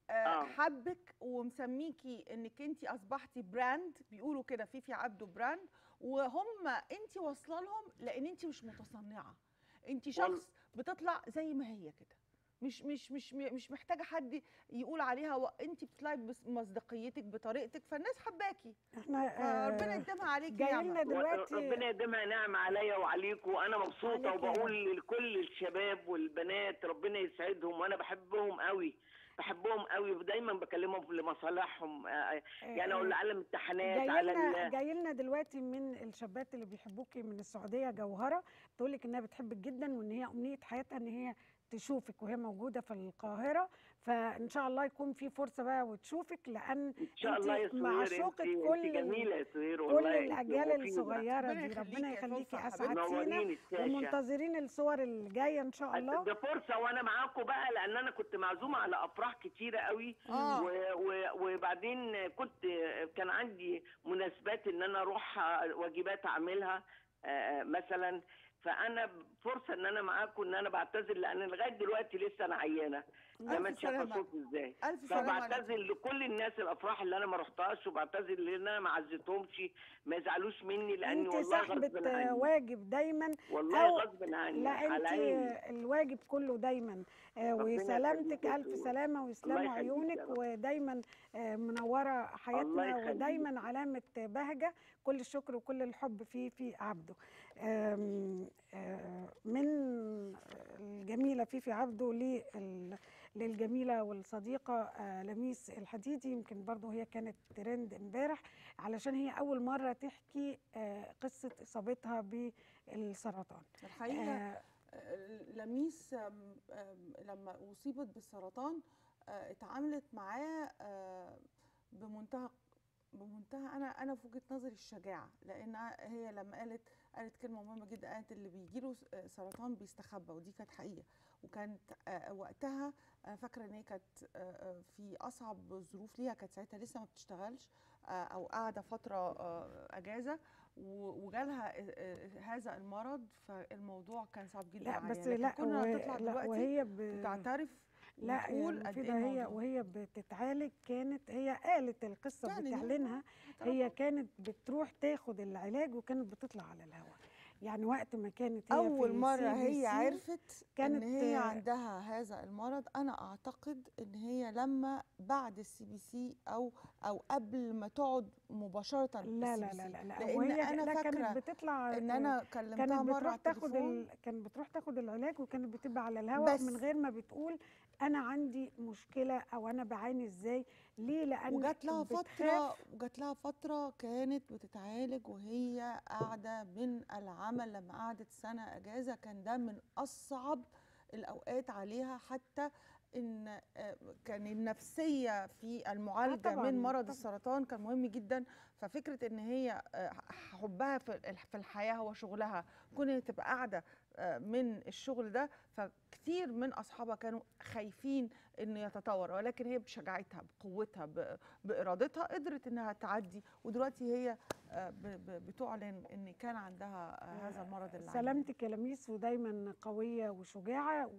آه،
آه.
حبك ومسميكي انك انت اصبحتي براند بيقولوا كده فيفي عبده براند وهم انت واصله لهم لان انت مش متصنعه انت
وال-
شخص بتطلع زي ما هي كده مش مش مش مش محتاجه حد يقول عليها و... انت بتطلعي بمصداقيتك بطريقتك فالناس حباكي
احنا
فربنا
آه،
يديمها عليكي
جاي
نعمه
لنا دلوقتي
ربنا يديمها نعمة عليا وعليكم وانا مبسوطة
عليك يا
وبقول لكل الشباب والبنات ربنا يسعدهم وانا بحبهم قوي بحبهم قوي ودايما بكلمهم لمصالحهم آه، يعني اقول على امتحانات
جاي
على
لنا
ال-
جاي لنا دلوقتي من الشابات اللي بيحبوكي من السعوديه جوهره بتقول لك انها بتحبك جدا وان هي امنيه حياتها ان هي تشوفك وهي موجوده في القاهره فان شاء الله يكون في فرصه بقى وتشوفك لان
ان شاء الله يا
انت
سهير
معشوقه
انت,
كل
انت جميلة يا سهير
كل
والله
الاجيال
وفينا.
الصغيره
ربنا
دي
يخليكي
ربنا
يا
يخليكي
فوفا حبيبتي.
اسعدتينا
منورين الشاشة
ومنتظرين الصور الجايه ان شاء الله
ده فرصة وانا معاكم بقى لان انا كنت معزومة على افراح كتيرة قوي
آه.
و و وبعدين كنت كان عندي مناسبات ان انا اروح واجبات اعملها آه، مثلا فانا فرصه ان انا معاكم ان انا بعتذر لان لغايه دلوقتي لسه انا عيانه زي ما انت شايفه
سلامة.
صوتي ازاي
الف سلامه عليكي.
فبعتذر لكل الناس الافراح اللي انا ما رحتهاش وبعتذر لان انا ما عزيتهمش ما يزعلوش مني لاني
انت
والله غصب
صاحبه
عني
واجب دايما
والله
أو-
غصب عني
لا
على
انت
عيني
الواجب كله دايما آه،
ربنا
وسلامتك
يخليك يا
الف
سهير.
سلامه ويسلموا
يخليك يا
عيونك
رب.
ودايما آه، منوره
الله
حياتنا
يخليك.
ودايما علامه بهجه كل الشكر وكل الحب في في عبده آم، آه، من الجميله فيفي عبده لل- للجميله والصديقه آه، لميس الحديدي يمكن برضو هي كانت ترند امبارح علشان هي اول مره تحكي آه، قصه اصابتها بالسرطان
الحقيقه
آه،
لميس آم، آم، لما اصيبت بالسرطان آه، اتعاملت معاه آه، بمنتهى بمنتهى انا انا في وجهه نظري الشجاعه لان هي لما قالت قالت كلمه مهمه جدا قالت اللي بيجي له سرطان بيستخبى ودي كانت حقيقه وكانت آه، وقتها انا فاكره ان هي كانت آه، آه، في اصعب ظروف ليها كانت ساعتها لسه ما بتشتغلش آه، او قاعده فتره آه، اجازه و- وجالها آه، آه، هذا المرض فالموضوع كان صعب جدا
لا
عليها
بس
لكن
لا,
كنا
وه-
تطلع
لا
دلوقتي
وهي ب...
بتعترف
لا
وتقول
يعني
قد
في
ايه
ده هي
الموضوع.
وهي بتتعالج كانت هي قالت القصه
يعني
بتعلنها هي كانت بتروح تاخد العلاج وكانت بتطلع على الهواء يعني وقت ما كانت هي
اول
في
مره
CBC
هي عرفت
كانت-
ان هي عندها هذا المرض انا اعتقد ان هي لما بعد السي بي سي او او قبل ما تقعد مباشره
لا لا
بالCBC.
لا لا, لا.
لان
وهي
انا
لا
فاكره
كانت بتطلع
ان
آه،
انا كلمتها
كانت
مره
بتروح
على
تاخد
التليفون
ال... كانت بتروح تاخد العلاج وكانت بتبقى على الهواء
بس.
من غير ما بتقول انا عندي مشكله او انا بعاني ازاي ليه لان
وجات لها
بتخاف
فتره وجات لها فتره كانت بتتعالج وهي قاعده من العمل لما قعدت سنه اجازه كان ده من اصعب الاوقات عليها حتى ان آه، كان النفسيه في المعالجه
طبعاً،
من مرض
طبعاً.
السرطان كان مهم جدا ففكره ان هي آه، حبها في الح- في الحياه هو شغلها كون هي تبقى قاعده آه، من الشغل ده فكثير من اصحابها كانوا خايفين انه يتطور ولكن هي بشجاعتها بقوتها ب- بارادتها قدرت انها تعدي ودلوقتي هي آه، ب- ب- بتعلن ان كان عندها آه، هذا المرض اللي عندها.
سلامتك يا لميس ودايما قوية وشجاعة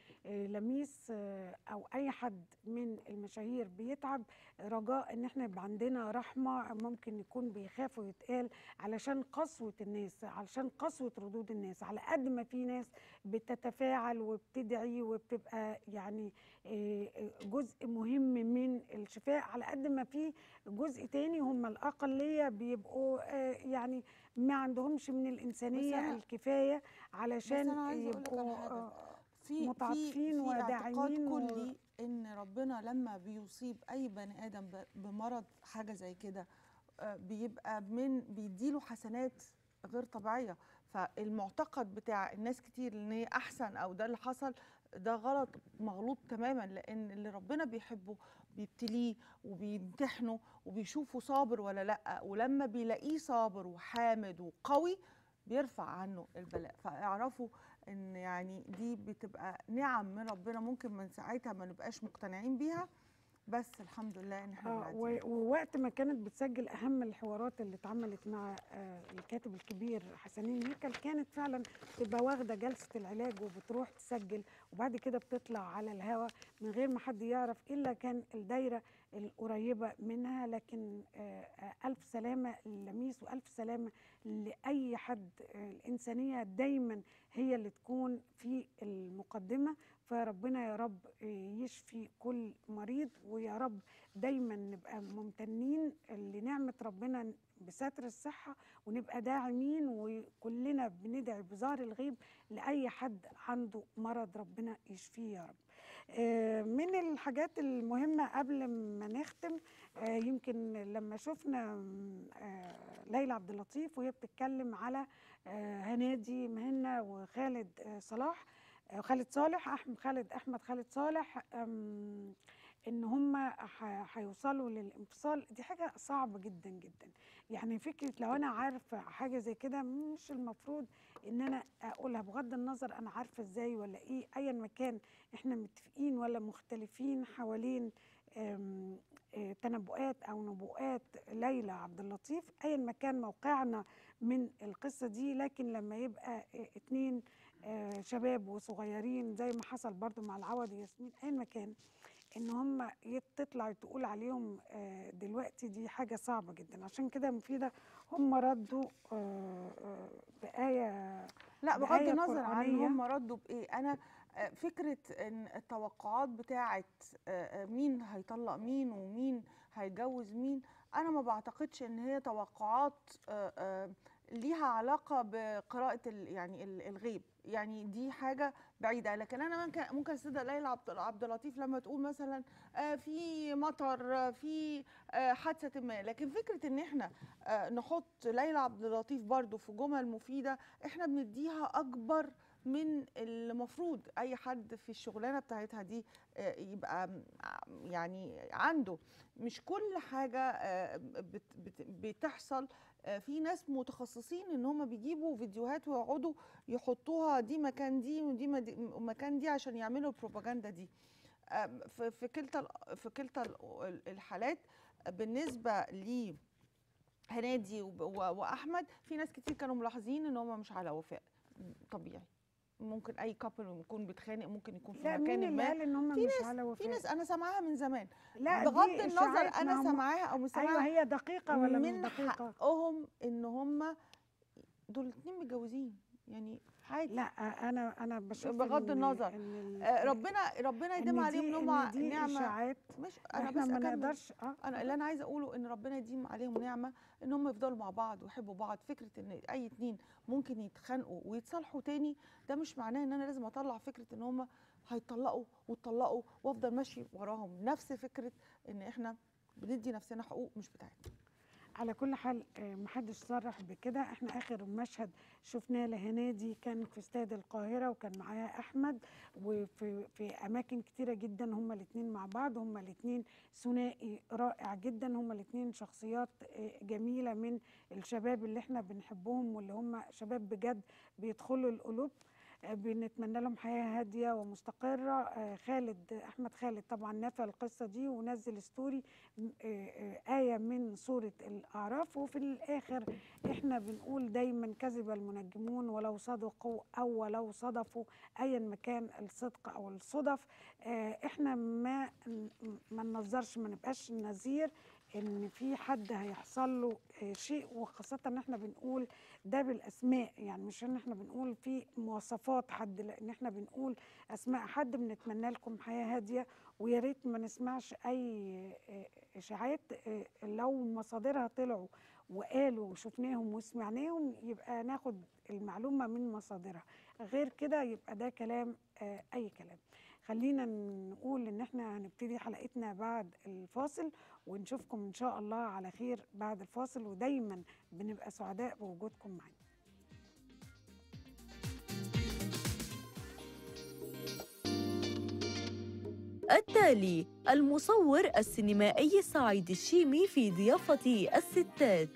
ولميس آه، أو أي حد من المشاهير بيتعب رجاء إن احنا يبقى عندنا رحمة ممكن يكون بيخافوا يتقال علشان قسوة الناس علشان قسوة ردود الناس على قد ما في ناس بتتفاعل وبتدعي وبتبقى يعني آه، آه، جزء مهم من الشفاء على قد ما في جزء تاني هم الأقلية بيبقوا آه، يعني ما عندهمش من الإنسانية
أنا-
الكفاية
بس
علشان
أنا عايزة أقول لك على
يبقوا
حاجة.
آه،
في
متعاطفين
في في اعتقاد
وداعمين و-
كلي ان ربنا لما بيصيب اي بني ادم ب- بمرض حاجه زي كده آه، بيبقى من بيديله حسنات غير طبيعيه فالمعتقد بتاع الناس كتير ان هي احسن او ده اللي حصل ده غلط مغلوط تماما لان اللي ربنا بيحبه بيبتليه وبيمتحنه وبيشوفه صابر ولا لا ولما بيلاقيه صابر وحامد وقوي بيرفع عنه البلاء فاعرفوا ان يعني دي بتبقى نعم من ربنا ممكن من ساعتها ما نبقاش مقتنعين بيها بس الحمد لله ان احنا
اه
بنعدي
و- ووقت ما كانت بتسجل اهم الحوارات اللي اتعملت مع آه، الكاتب الكبير حسنين هيكل كانت فعلا تبقى واخده جلسه العلاج وبتروح تسجل وبعد كده بتطلع على الهوا من غير ما حد يعرف الا كان الدايره القريبه منها لكن آه، آه، الف سلامه للميس والف سلامه لاي حد آه، الانسانيه دايما هي اللي تكون في المقدمه فربنا يا رب آه، يشفي كل مريض ويا رب دايما نبقى ممتنين لنعمة ربنا بستر الصحة ونبقى داعمين وكلنا بندعي بظهر الغيب لأي حد عنده مرض ربنا يشفيه يا رب آه، من الحاجات المهمة قبل ما نختم آه، يمكن لما شفنا م، آه، ليلى عبد اللطيف وهي بتتكلم على آه، هنادي مهنا وخالد آه، صلاح آه، خالد صالح احمد خالد احمد خالد صالح أم، ان هم هيوصلوا للانفصال دي حاجه صعبه جدا جدا يعني فكره لو انا عارفه حاجه زي كده مش المفروض ان انا اقولها بغض النظر انا عارفه ازاي ولا ايه ايا ما كان احنا متفقين ولا مختلفين حوالين أم، آه، تنبؤات او نبوءات ليلى عبد اللطيف ايا ما كان موقعنا من القصه دي لكن لما يبقى آه، اتنين آه، شباب وصغيرين زي ما حصل برضو مع العوض ياسمين اي مكان ان هم يت- تطلع تقول عليهم آه، دلوقتي دي حاجه صعبه جدا عشان كده مفيده هم ردوا آه، آه، بآية
لا بغض
بآية
النظر عن
قرآنية.
هم ردوا بايه انا آه، فكره ان التوقعات بتاعه آه، آه، مين هيطلق مين ومين هيجوز مين انا ما بعتقدش ان هي توقعات آه، آه، ليها علاقه بقراءه ال- يعني ال- الغيب يعني دي حاجه بعيده لكن انا ممكن ممكن اصدق ليلى عبد عبد اللطيف لما تقول مثلا آه، في مطر آه، في آه، حادثه ما لكن فكره ان احنا آه، نحط ليلى عبد اللطيف برضو في جمل مفيده احنا بنديها اكبر من المفروض اي حد في الشغلانه بتاعتها دي آه، يبقى م- ع- يعني عنده مش كل حاجه آه، بت- بت- بتحصل آه، في ناس متخصصين ان هم بيجيبوا فيديوهات ويقعدوا يحطوها دي مكان دي ودي مد- مكان دي عشان يعملوا البروباجندا دي آم، في في كلتا ال- في كلتا ال- الحالات بالنسبه لي هنادي وب- و- واحمد في ناس كتير كانوا ملاحظين ان هم مش على وفاء طبيعي ممكن اي كابل يكون بيتخانق ممكن يكون في
لا مين
مكان
اللي
ما
قال ان هم
في
مش
ناس-
على
في
وفاء
ناس انا سامعاها من زمان
لا
بغض
دي
النظر
إشاعات، ما
انا
هم-
سامعاها او مش
ايوه
سامعاها
هي دقيقه ولا مش
من
دقيقه
حقهم ان هم دول اتنين متجوزين يعني عادي
لا انا انا بشوف
بغض
إن-
النظر.
إن ال-
آه، ربنا ربنا يديم
إن
عليهم
دي-
ان
إن
هم
دي
نعمه
اشاعات
مش انا
احنا
بس
ما
أكمل.
نقدرش اه
انا اللي انا عايزه اقوله ان ربنا يديم عليهم نعمه ان هم يفضلوا مع بعض ويحبوا بعض فكره ان اي اتنين ممكن يتخانقوا ويتصالحوا تاني ده مش معناه ان انا لازم اطلع فكره ان هم هيطلقوا واتطلقوا وافضل ماشي وراهم نفس فكره ان احنا بندي نفسنا حقوق مش بتاعتنا
على كل حال آه، محدش صرح بكده احنا اخر مشهد شفناه لهنادي كان في استاد القاهره وكان معاها احمد وفي في اماكن كتيره جدا هما الاثنين مع بعض هما الاثنين ثنائي رائع جدا هما الاثنين شخصيات آه، جميله من الشباب اللي احنا بنحبهم واللي هم شباب بجد بيدخلوا القلوب آه، بنتمنى لهم حياه هاديه ومستقره آه، خالد احمد خالد طبعا نفى القصه دي ونزل ستوري م- آه، آه، آية من سورة الأعراف وفي الآخر إحنا بنقول دايما كذب المنجمون ولو صدقوا أو ولو صدفوا أيا ما كان الصدق أو الصدف آه، إحنا ما ن- ما ننظرش ما نبقاش نذير إن في حد هيحصل له آه، شيء وخاصة إن إحنا بنقول ده بالأسماء يعني مش إن إحنا بنقول في مواصفات حد لأن إحنا بنقول أسماء حد بنتمنى لكم حياة هادية ويا ريت ما نسمعش اي آه، اشاعات آه، لو مصادرها طلعوا وقالوا وشفناهم وسمعناهم يبقى ناخد المعلومه من مصادرها غير كده يبقى ده كلام آه، اي كلام خلينا نقول ان احنا هنبتدي حلقتنا بعد الفاصل ونشوفكم ان شاء الله على خير بعد الفاصل ودايما بنبقى سعداء بوجودكم معانا
التالي المصور السينمائي سعيد الشيمي في ضيافة الستات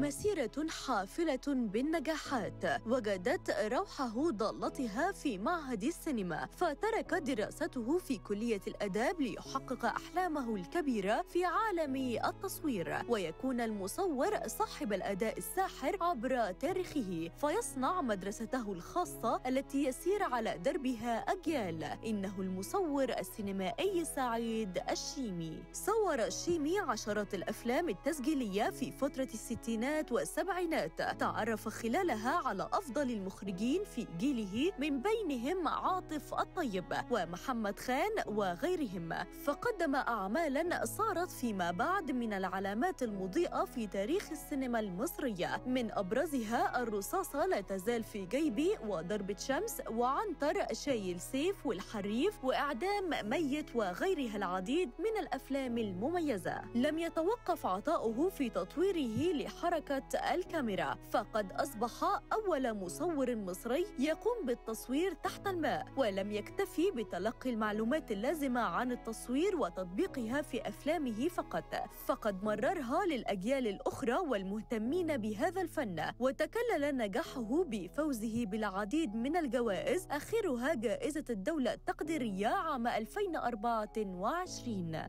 مسيرة حافلة بالنجاحات وجدت روحه ضالتها في معهد السينما فترك دراسته في كلية الآداب ليحقق أحلامه الكبيرة في عالم التصوير ويكون المصور صاحب الأداء الساحر عبر تاريخه فيصنع مدرسته الخاصة التي يسير على دربها أجيال إنه المصور السينمائي سعيد الشيمي صور الشيمي عشرات الأفلام التسجيلية في فترة الستينات والسبعينات تعرف خلالها على أفضل المخرجين في جيله من بينهم عاطف الطيب ومحمد خان وغيرهم فقدم أعمالا صارت فيما بعد من العلامات المضيئة في تاريخ السينما المصرية من أبرزها الرصاصة لا تزال في جيبي وضربة شمس وعنتر شايل سيف والحريف وإعدام ميت وغيرها العديد من الأفلام المميزة لم يتوقف عطاؤه في تطويره لحركة الكاميرا فقد أصبح أول مصور مصري يقوم بالتصوير تحت الماء ولم يكتفي بتلقي المعلومات اللازمة عن التصوير وتطبيقها في أفلامه فقط فقد مررها للأجيال الأخرى والمهتمين بهذا الفن وتكلل نجاحه بفوزه بالعديد من الجوائز آخرها جائزة الدولة التقديرية عام 2024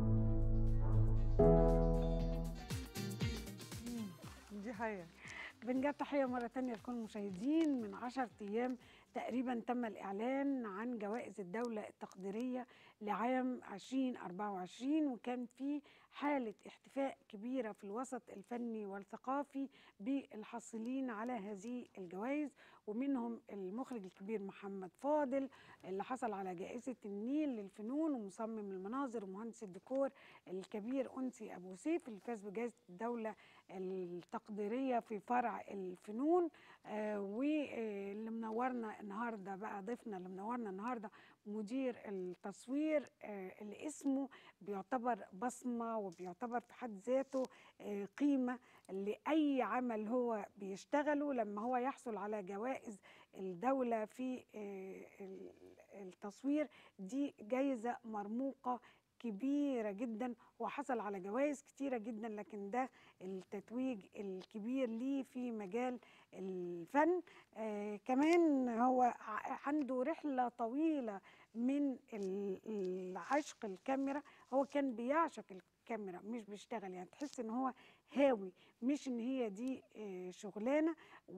دي حقيقة
بنجاب تحية مرة تانية لكل المشاهدين من عشر أيام تقريبا تم الإعلان عن جوائز الدولة التقديرية لعام 2024 وكان في حالة احتفاء كبيرة في الوسط الفني والثقافي بالحاصلين على هذه الجوائز ومنهم المخرج الكبير محمد فاضل اللي حصل على جائزة النيل للفنون ومصمم المناظر ومهندس الديكور الكبير أنسي أبو سيف اللي فاز بجائزة الدولة التقديرية في فرع الفنون آه واللي منورنا النهارده بقى ضيفنا اللي منورنا النهارده مدير التصوير آه اللي اسمه بيعتبر بصمه وبيعتبر في حد ذاته آه قيمه لاي عمل هو بيشتغله لما هو يحصل على جوائز الدوله في التصوير دي جايزه مرموقه كبيرة جدا وحصل على جوائز كتيرة جدا لكن ده التتويج الكبير ليه في مجال الفن آه كمان هو عنده رحلة طويلة من العشق الكاميرا هو كان بيعشق الكاميرا مش بيشتغل يعني تحس ان هو هاوي مش ان هي دي آه شغلانه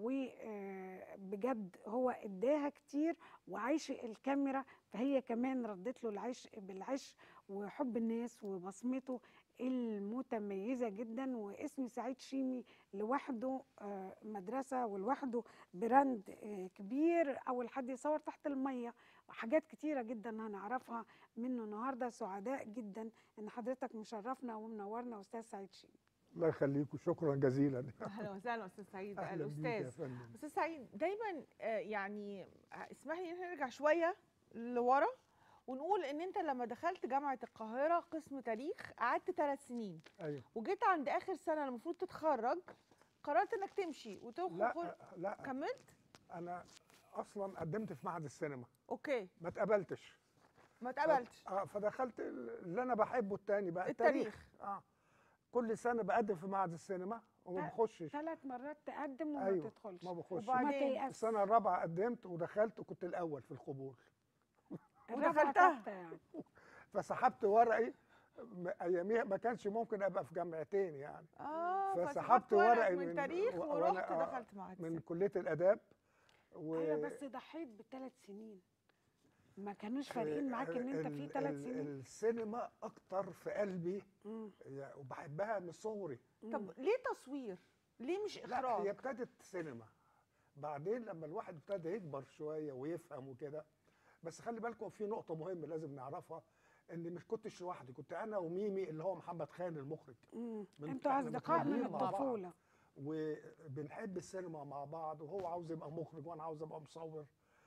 وبجد هو اداها كتير وعايش الكاميرا فهي كمان ردت له العشق بالعشق وحب الناس وبصمته المتميزة جدا واسم سعيد شيمي لوحده مدرسة ولوحده براند كبير أول حد يصور تحت المية وحاجات كتيرة جدا هنعرفها منه النهاردة سعداء جدا إن حضرتك مشرفنا ومنورنا أستاذ سعيد شيمي
الله يخليكم شكرا جزيلا
اهلا وسهلا استاذ سعيد
أهلا بيك يا
الاستاذ
فندم.
استاذ سعيد دايما آه، يعني اسمح لي ان احنا نرجع شويه لورا ونقول ان انت لما دخلت جامعه القاهره قسم تاريخ قعدت ثلاث سنين
ايوه
وجيت عند اخر سنه المفروض تتخرج قررت انك تمشي وتدخل
لا لا
كملت
انا اصلا قدمت في معهد السينما
اوكي
ما اتقبلتش
ما اتقبلتش
اه فدخلت اللي انا بحبه التاني بقى
التاريخ.
اه كل سنه بقدم في معهد السينما وما
لا،
بخشش
ثلاث مرات تقدم وما
ايوه
تدخلش
ما بخش
وبعدين؟
وما تيأس
السنه الرابعه قدمت ودخلت وكنت الاول في القبول
الرابعة
ودخلتها.
ثابتة يعني
فسحبت ورقي م- اياميها ما كانش ممكن ابقى في جامعتين يعني
اه
فسحبت
ورقك
ورقي
من
من-
تاريخ
و-
ورحت
وأنا- آه،
دخلت معهد
من
السينما.
كليه الاداب و...
ايوه بس ضحيت بثلاث سنين ما كانوش فارقين معاك ان انت في
ال-
ثلاث
ال-
سنين
السينما اكتر في قلبي
مم.
يا- وبحبها من صغري
طب ليه تصوير ليه مش
لا هي
اخراج
ابتدت سينما بعدين لما الواحد ابتدى يكبر شويه ويفهم وكده بس خلي بالكم في نقطه مهمه لازم نعرفها ان مش كنتش لوحدي كنت انا وميمي اللي هو محمد خان المخرج
مم.
من-
انتوا
إحنا
اصدقاء من
متربيين مع بعض.
الطفوله
وبنحب السينما مع بعض وهو عاوز يبقى مخرج وانا عاوز ابقى مصور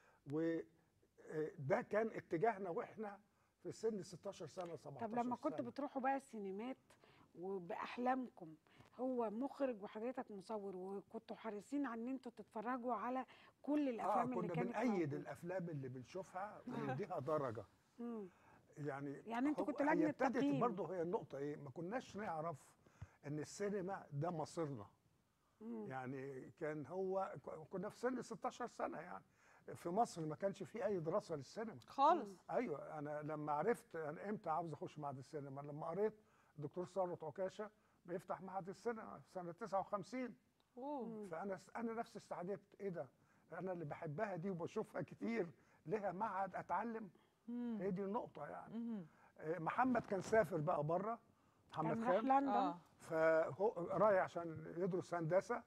وده كان اتجاهنا واحنا في سن 16 سنه 17
طب لما كنتوا
سنة.
بتروحوا بقى السينمات وباحلامكم هو مخرج وحضرتك مصور وكنتوا حريصين على ان انتوا تتفرجوا على كل
اه
الافلام
كنا
اللي كانت
بنأيد
موجودة.
الافلام اللي بنشوفها ونديها درجه
مم.
يعني
يعني انتوا
هو-
كنتوا
هي
لجنة
ابتدت
تقييم.
برضه هي النقطه ايه ما كناش نعرف ان السينما ده مصيرنا يعني كان هو ك- كنا في سن 16 سنه يعني في مصر ما كانش في اي دراسه للسينما
خالص
ايوه انا لما عرفت انا امتى عاوز اخش معهد السينما لما قريت الدكتور ثروت عكاشه بيفتح معهد السينما في سنه 59
أوه.
فانا انا نفسي استعجبت ايه ده انا اللي بحبها دي وبشوفها كتير لها معهد اتعلم هي دي النقطه يعني
مهم.
آه، محمد كان سافر بقى بره محمد
كان راح
خان
لندن
اه
فهو رايح عشان يدرس هندسه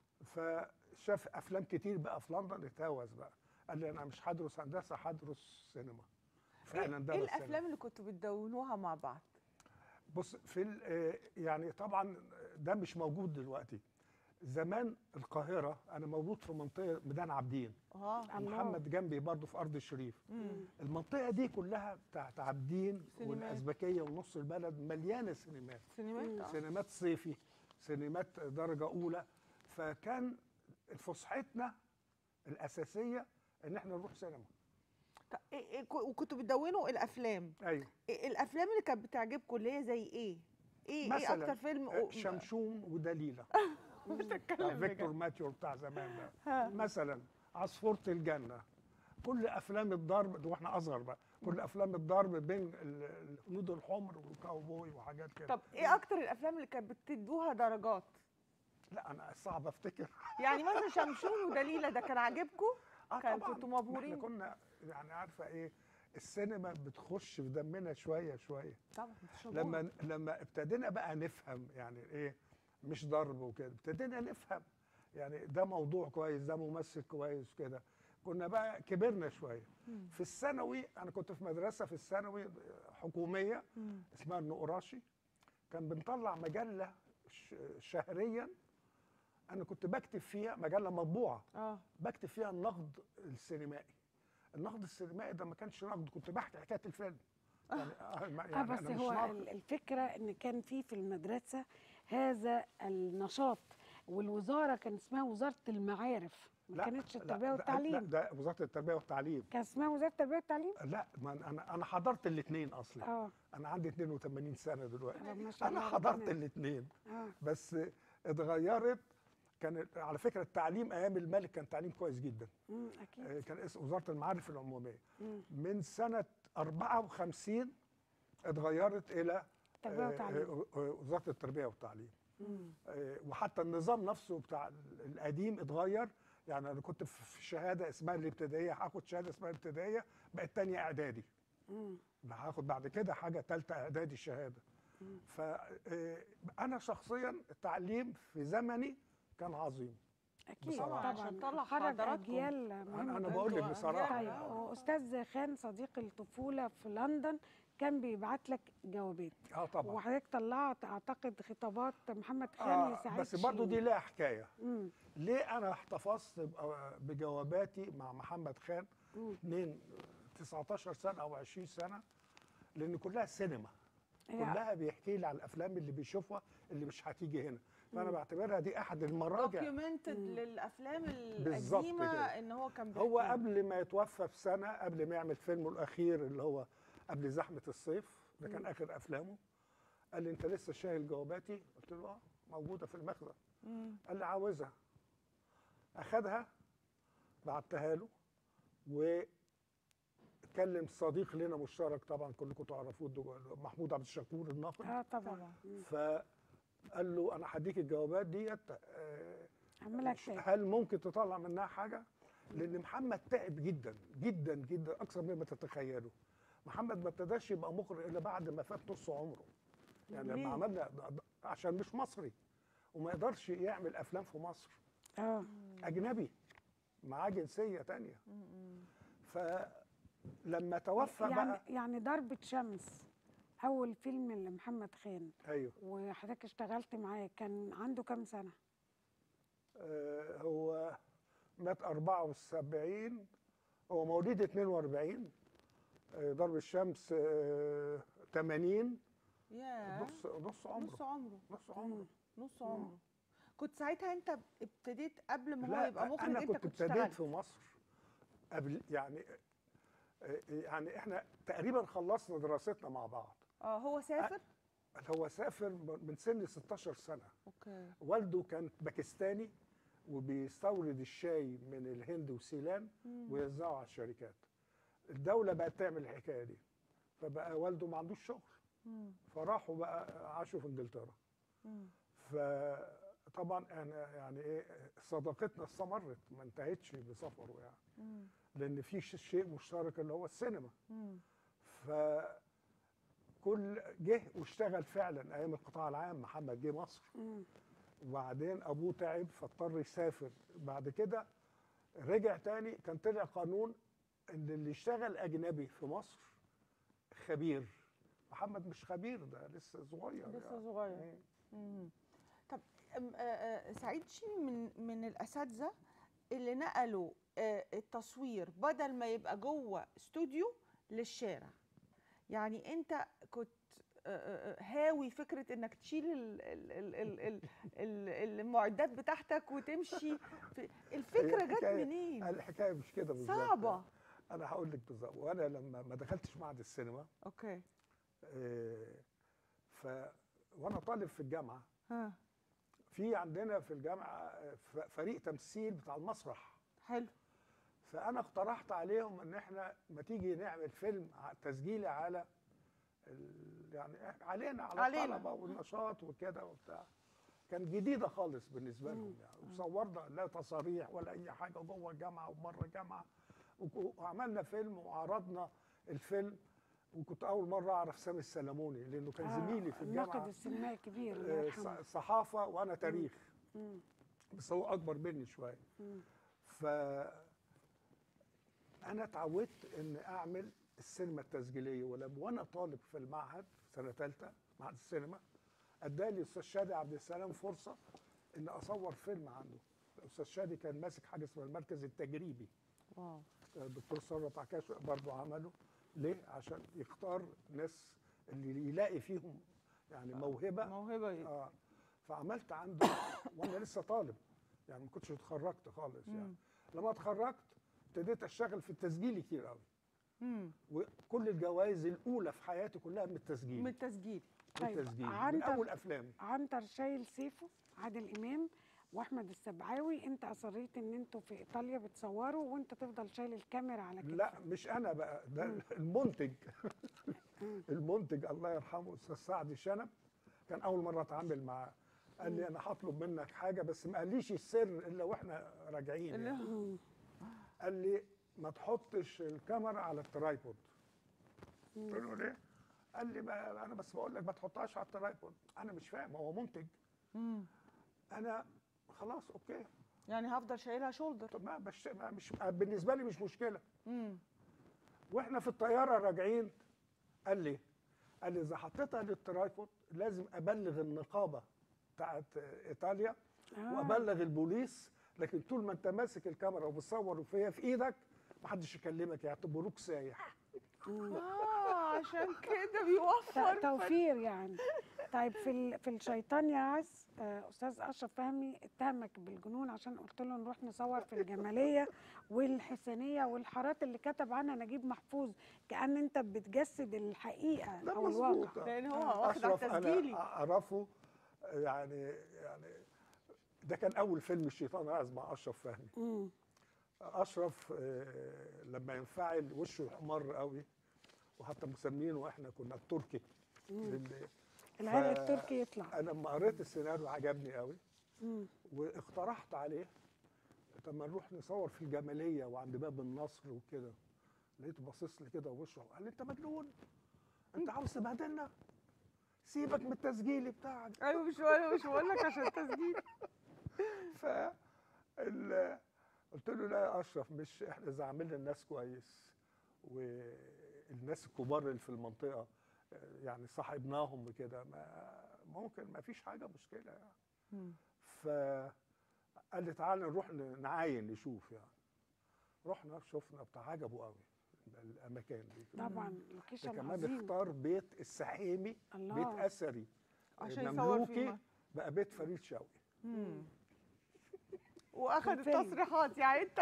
فشاف افلام كتير بقى في لندن اتهوس بقى قال لي انا مش هدرس هندسه هدرس سينما فعلا
ايه
درس
إيه
سينما.
الافلام اللي كنتوا بتدونوها مع بعض
بص في ال- آه، يعني طبعا ده مش موجود دلوقتي زمان القاهره انا موجود في منطقه ميدان عابدين
اه
الله.
محمد جنبي برضه في ارض الشريف
مم.
المنطقه دي كلها بتاعت عابدين
سينمات.
والازبكيه ونص البلد مليانه سينمات
سينمات آه.
سينمات صيفي سينمات درجه اولى فكان فسحتنا الاساسيه ان احنا نروح سينما
طب إيه إيه كو- وكنتوا بتدونوا الافلام
ايوه
إيه الافلام اللي كانت بتعجبكم اللي هي زي ايه ايه ايه
مثلا
اكتر فيلم
آه، شمشون ودليله
بتتكلم
بتاع فيكتور
بجد.
ماتيو بتاع زمان ده
ها.
مثلا عصفورة الجنة كل أفلام الضرب ده واحنا أصغر بقى كل أفلام الضرب بين ال- الهنود الحمر والكاوبوي وحاجات كده
طب ايه اكتر الافلام اللي كانت بتدوها درجات
لا أنا صعب أفتكر
يعني مثلا شمشون ودليله ده كان عاجبكم
آه
كان-
طبعاً.
كنتوا
ما
مبهورين؟
احنا كنا يعني عارفة إيه السينما بتخش في دمنا شوية شوية
طبعا
لما لما ابتدينا بقى نفهم يعني ايه مش ضرب وكده ابتدينا نفهم يعني ده موضوع كويس ده ممثل كويس كده كنا بقى كبرنا شويه في الثانوي انا كنت في مدرسه في الثانوي حكوميه اسمها النقراشي كان بنطلع مجله ش- شهريا انا كنت بكتب فيها مجله مطبوعه
اه
بكتب فيها النقد السينمائي النقد السينمائي ده ما كانش نقد كنت بحكي حكايه الفيلم يعني, آه يعني
اه بس
أنا مش
هو
ناقد.
ال- الفكره ان كان في في المدرسه هذا النشاط والوزاره كان اسمها وزاره المعارف ما
لا،
كانتش
لا،
التربيه
ده-
والتعليم
لا ده وزاره التربيه والتعليم
كان اسمها وزاره التربيه والتعليم
لا ما أنا- انا انا حضرت الاثنين اصلا
اه
انا عندي 82 سنه دلوقتي
آه، ما شاء
انا
الله
حضرت
ربنا-
الاثنين
اه
بس اتغيرت كان على فكره التعليم ايام الملك كان تعليم كويس جدا
مم، اكيد
آه، كان اسم وزاره المعارف العموميه
مم.
من سنه 54 اتغيرت الى
تربية
آه،
وتعليم.
آه، آه، وزاره التربيه والتعليم
مم.
آه، وحتى النظام نفسه بتاع ال- القديم اتغير يعني انا كنت في شهاده اسمها الابتدائيه هاخد شهاده اسمها الابتدائيه بقت تانية اعدادي
مم.
هاخد بعد كده حاجه ثالثه اعدادي شهاده فانا شخصيا التعليم في زمني كان عظيم
اكيد
بصراحة.
طبعا
عشان طلع
خرج
حضراتكم.
اجيال
انا
مهمة
انا
جداً.
بقول لك
أنتوا
بصراحه
طيب استاذ خان صديق الطفوله في لندن كان بيبعت لك جوابات
اه طبعا
وحضرتك طلعت اعتقد خطابات محمد خان
آه
لسعيد
بس برضو دي
شين.
لها حكايه
مم.
ليه انا احتفظت ب- بجواباتي مع محمد خان
مم.
اتنين 19 سنه او 20 سنه لان كلها سينما
هي-
كلها بيحكي لي على الافلام اللي بيشوفها اللي مش هتيجي هنا فانا بعتبرها دي احد المراجع
دوكيومنتد للافلام
بالظبط
القديمه
كده.
ان هو كان
هو
بيحكي.
قبل ما يتوفى بسنه قبل ما يعمل فيلمه الاخير اللي هو قبل زحمه الصيف ده كان اخر افلامه قال لي انت لسه شايل جواباتي قلت له اه موجوده في المخزن
مم.
قال لي عاوزها اخدها بعتها له وكلم صديق لنا مشترك طبعا كلكم تعرفوه الدو- محمود عبد الشكور الناقد
اه طبعا
طبعا.
مم.
فقال له انا هديك الجوابات ديت آه،
اعمل لك
ش-
تاني.
هل ممكن تطلع منها حاجه؟ لان محمد تعب جدا جدا جدا اكثر مما تتخيلوا. محمد ما ابتداش يبقى مخرج الا بعد ما فات نص عمره. يعني
ليه؟
لما عملنا عشان مش مصري وما يقدرش يعمل افلام في مصر
اه
اجنبي معاه جنسيه تانية فلما توفى
يعني
بقى
يعني ضربة شمس أول فيلم لمحمد خان
ايوه
وحضرتك اشتغلت معاه كان عنده كام سنة؟
آه، هو مات 74 هو مواليد 42 آه، ضرب الشمس آه، 80
ياه
نص نص عمره
نص عمره
نص عمره
نص عمره كنت ساعتها انت ابتديت قبل ما هو
لا
يبقى مخرج
انا
انت
كنت
كنت
ابتديت
اشتغلت
في مصر قبل يعني آه، يعني احنا تقريبا خلصنا دراستنا مع بعض
اه هو سافر
هو سافر من سن 16 سنه
اوكي
والده كان باكستاني وبيستورد الشاي من الهند وسيلان ويوزعه على الشركات الدوله بقت تعمل الحكايه دي فبقى والده ما عندوش شغل فراحوا بقى عاشوا في انجلترا فطبعا انا يعني ايه صداقتنا استمرت ما انتهتش بسفره يعني لان في ش- شيء مشترك اللي هو السينما ف كل جه واشتغل فعلا ايام القطاع العام محمد جه مصر
مم.
وبعدين ابوه تعب فاضطر يسافر بعد كده رجع تاني كان طلع قانون ان اللي يشتغل اجنبي في مصر خبير محمد مش خبير ده لسه صغير
لسه
يعني.
صغير مم. طب أم- آه، آه، سعيد شيمي من من الاساتذه اللي نقلوا آه، التصوير بدل ما يبقى جوه استوديو للشارع يعني انت كنت آه، آه، آه، هاوي فكره انك تشيل ال- ال- ال- ال- ال- ال- المعدات بتاعتك وتمشي في الفكره جت
الحكاية-
منين
الحكايه مش كده بالظبط
صعبه
انا هقول لك بالظبط وانا لما ما دخلتش معهد السينما
اوكي
آه، ف وانا طالب في الجامعه
ها
في عندنا في الجامعه آه، ف- فريق تمثيل بتاع المسرح
حلو
فانا اقترحت عليهم ان احنا ما تيجي نعمل فيلم ع- تسجيلي على ال- يعني علينا على
علينا.
الطلبه والنشاط وكده وبتاع كان جديده خالص بالنسبه لهم يعني وصورنا لا تصاريح ولا اي حاجه جوه الجامعه وبره الجامعه وك- وعملنا فيلم وعرضنا الفيلم وكنت اول مره اعرف سامي السلموني لانه كان زميلي في
الناقد
الجامعه
السينمائي الكبير الله
آه،
يرحمه
ص- صحافه وانا تاريخ
مم.
بس هو اكبر مني شويه
مم.
ف انا اتعودت ان اعمل السينما التسجيليه ولما وانا طالب في المعهد سنه ثالثه معهد السينما ادالي الاستاذ شادي عبد السلام فرصه ان اصور فيلم عنده الاستاذ شادي كان ماسك حاجه اسمها المركز التجريبي
واو
الدكتور ثروت عكاش برضه عمله ليه عشان يختار ناس اللي يلاقي فيهم يعني موهبه
موهبه
اه فعملت عنده وانا لسه طالب يعني ما كنتش اتخرجت خالص يعني لما اتخرجت ابتديت اشتغل في التسجيل كتير قوي
مم.
وكل الجوائز الاولى في حياتي كلها من التسجيل
من التسجيل
طيب،
من التسجيل من
عنتر-
اول افلامي
عنتر شايل سيفه عادل امام واحمد السبعاوي انت اصريت ان انتوا في ايطاليا بتصوروا وانت تفضل شايل الكاميرا على كتفك
لا مش انا بقى ده المنتج المنتج الله يرحمه استاذ سعد شنب كان اول مره اتعامل معاه قال لي انا هطلب منك حاجه بس ما قاليش السر الا واحنا راجعين
اللي
يعني.
مم.
قال لي ما تحطش الكاميرا على الترايبود قلت له ليه؟ قال لي بقى انا بس بقول لك ما تحطهاش على الترايبود انا مش فاهم هو منتج
مم.
انا خلاص اوكي
يعني هفضل شايلها شولدر
طب ما بش ما مش بالنسبه لي مش مشكله
مم.
واحنا في الطياره راجعين قال لي قال لي اذا حطيتها للترايبود لازم ابلغ النقابه بتاعت ايطاليا
آه.
وابلغ البوليس لكن طول ما انت ماسك الكاميرا وبتصور وفيها في ايدك محدش يكلمك يعتبروك سايح
اه عشان كده
ت-
بيوفر
توفير يعني طيب في ال... في الشيطان يا عز آه، استاذ اشرف فهمي اتهمك بالجنون عشان قلت له نروح نصور في الجماليه والحسينيه والحارات اللي كتب عنها نجيب محفوظ كان انت بتجسد الحقيقه
ده
او
مظبوط
الواقع
لان هو واخد على
اشرف
تسجيلي
انا اعرفه يعني يعني ده كان اول فيلم الشيطان عايز مع اشرف فهمي
مم.
اشرف آه، لما ينفعل وشه يحمر قوي وحتى مسمينه احنا كنا التركي لل-
العرق
ف-
التركي يطلع
انا لما قريت السيناريو عجبني قوي
مم.
واقترحت عليه طب ما نروح نصور في الجماليه وعند باب النصر وكده لقيته باصص لي كده ووشه قال لي انت مجنون انت عاوز تبهدلنا سيبك من التسجيل بتاعك
ايوه مش بقول مش بقول لك عشان تسجيل
ف ال- قلت له لا يا اشرف مش احنا اذا عملنا الناس كويس والناس الكبار اللي في المنطقه آه، يعني صاحبناهم وكده ما ممكن ما فيش حاجه مشكله يعني
مم.
فقال لي تعالى نروح ن- نعاين نشوف يعني رحنا شفنا بتاع عجبه قوي الاماكن دي
طبعا
ده
لوكيشن
كمان
عظيم
اختار بيت السحيمي
الله.
بيت اثري
عشان يصور
مملوكي
فيه
بقى بيت فريد شوقي
مم. واخد
الفيلم.
التصريحات يعني انت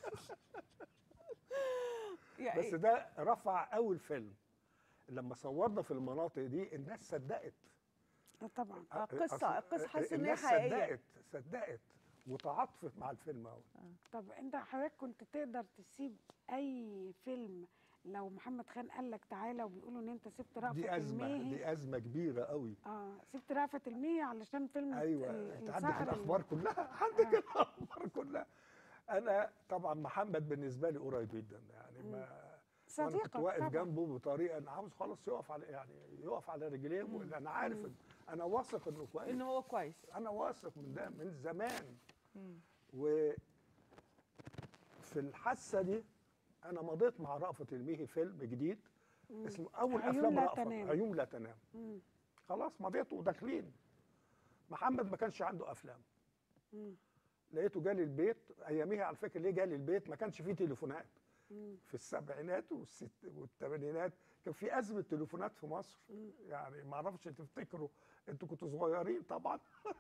يعني
بس ده رفع اول فيلم لما صورنا في المناطق دي الناس صدقت
آه طبعا
آه، قصة-
أصل
قصة حاسس إن هي
الناس
حقيقية.
صدقت صدقت وتعاطفت مع الفيلم قوي
طب انت حضرتك كنت تقدر تسيب اي فيلم لو محمد خان قال لك تعالى وبيقولوا ان انت سبت رأفت
دي ازمه
الميهي
دي ازمه كبيره قوي
اه سبت رأفت الميهي علشان فيلم
ايوه
ال-
انت عندك
الصقر ال-
الاخبار كلها عندك الاخبار كلها انا طبعا محمد بالنسبه لي قريب جدا يعني ما وانا كنت
صديقك
واقف
طبعا
جنبه بطريقه انا عاوز خلاص يقف على يعني يقف على رجليه لان انا عارف إن- انا واثق انه كويس
ان هو كويس
انا واثق من ده من زمان
مم.
و في الحاسه دي انا مضيت مع رأفت الميهي فيلم جديد
مم.
اسمه اول
عيون
افلام
لا
رأفت
تنام.
عيون لا تنام
مم.
خلاص مضيت وداخلين محمد ما كانش عنده افلام
مم.
لقيته جالي البيت اياميها على فكره ليه جالي البيت ما كانش فيه تليفونات
مم.
في السبعينات والست والثمانينات كان في ازمه تليفونات في مصر
مم.
يعني ما اعرفش تفتكروا انتوا كنتوا صغيرين طبعا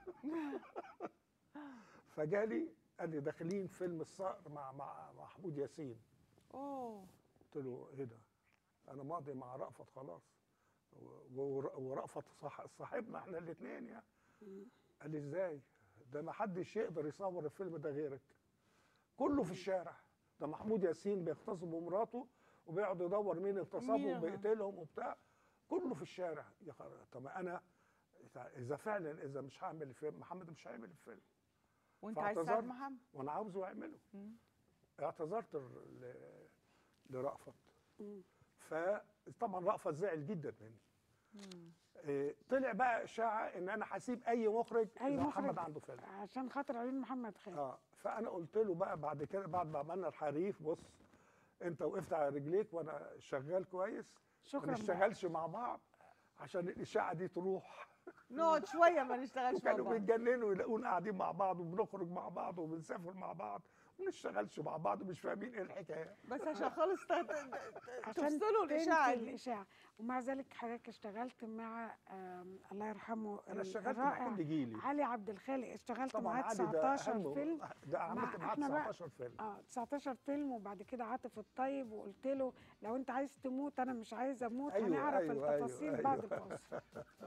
فجالي قال لي داخلين فيلم الصقر مع مع محمود ياسين
اوه
قلت له ايه ده انا ماضي مع رأفت خلاص و- و- ورأفت صح صاحبنا احنا الاثنين يعني قال لي ازاي ده ما حدش يقدر يصور الفيلم ده غيرك كله في الشارع ده محمود ياسين بيغتصب مراته وبيقعد يدور مين اغتصبهم
مين؟
بيقتلهم وبتاع كله في الشارع يا خر... طب انا اذا فعلا اذا مش هعمل الفيلم محمد مش هيعمل الفيلم
وانت عايز
فاعتذرت.
تساعد محمد
وانا عاوزه يعمله
مم.
اعتذرت ل... لرأفت
مم.
فطبعا رأفت زعل جدا مني
مم.
إيه، طلع بقى اشاعه ان انا هسيب اي مخرج
أي
اذا
مخرج.
محمد عنده فيلم
عشان خاطر عيون محمد خان
اه فانا قلت له بقى بعد كده بعد ما عملنا الحريف بص انت وقفت على رجليك وانا شغال كويس ما
شكرا بقى.
نشتغلش مع بعض عشان الاشاعه دي تروح
نقعد شويه ما نشتغلش مع
وكانوا
بعض
بيتجننوا يلاقونا قاعدين مع بعض وبنخرج مع بعض وبنسافر مع بعض وما نشتغلش مع بعض ومش فاهمين ايه الحكايه
بس عشان خالص ت- ت- ت-
عشان
تفصلوا
تنفي
الاشاعه دي
الاشاعه ومع ذلك حضرتك اشتغلت مع آم، الله يرحمه
انا اشتغلت مع
الرائع
كل جيلي
علي عبد الخالق اشتغلت
طبعا
معاه
علي ده
19
أهم-
فيلم
ده عملت
مع-
معاه
إحنا بقى-
19 فيلم
اه 19 فيلم وبعد كده عاطف الطيب وقلت له لو انت عايز تموت انا مش عايز اموت
أيوة،
هنعرف
أيوة، أيوة،
التفاصيل بعد
أيوة.
الفاصل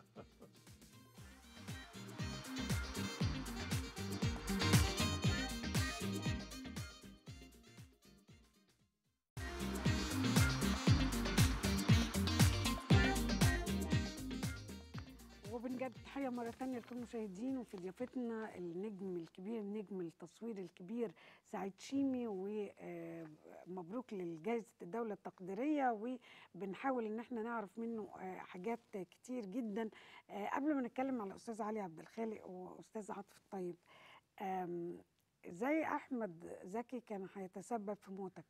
وبنجد تحية مرة ثانية لكل المشاهدين وفي ضيافتنا النجم الكبير نجم التصوير الكبير سعيد شيمي ومبروك لجائزة الدولة التقديرية وبنحاول ان احنا نعرف منه آه، حاجات كتير جدا آه، قبل ما نتكلم على أستاذ علي عبد الخالق وأستاذ عاطف الطيب آم، ازاي أحمد زكي كان هيتسبب في موتك؟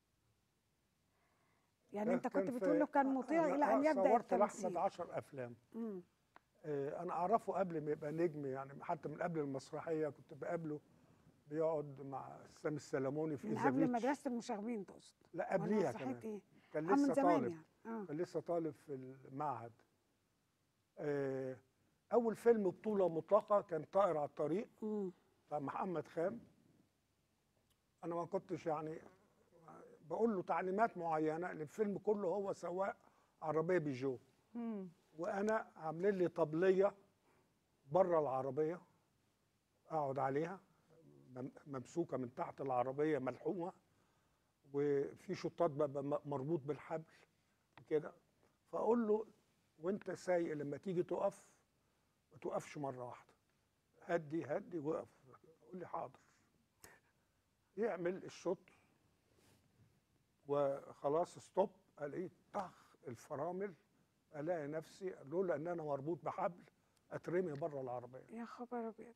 يعني انت كنت
كان في-
بتقول له كان مطيع
أنا
الى ان
آه
يبدا
صورت لاحمد
التمثيل
10 افلام
مم.
آه، انا اعرفه قبل ما يبقى نجم يعني حتى من قبل المسرحيه كنت بقابله بيقعد مع سامي السلموني في
من قبل
إيزابيتش.
مدرسه المشاغبين تقصد
لا
ولا
قبليها
مسرحية
كمان
ايه؟
كان
آه، من
لسه
زمان
طالب
يعني اه
كان لسه طالب في المعهد آه، اول فيلم بطوله مطلقه كان طائر على الطريق
مم.
بتاع محمد خان انا ما كنتش يعني بقول له تعليمات معينه الفيلم كله هو سواق عربيه بيجو
مم.
وانا عاملين لي طبليه بره العربيه اقعد عليها مم- ممسوكه من تحت العربيه ملحومه وفي شطات ببقى م- مربوط بالحبل كده فاقول له وانت سايق لما تيجي تقف ما توقفش مره واحده هدي هدي وقف يقول لي حاضر يعمل الشط وخلاص ستوب الاقيه طخ الفرامل الاقي نفسي لولا ان انا مربوط بحبل اترمي بره العربيه
يا خبر ابيض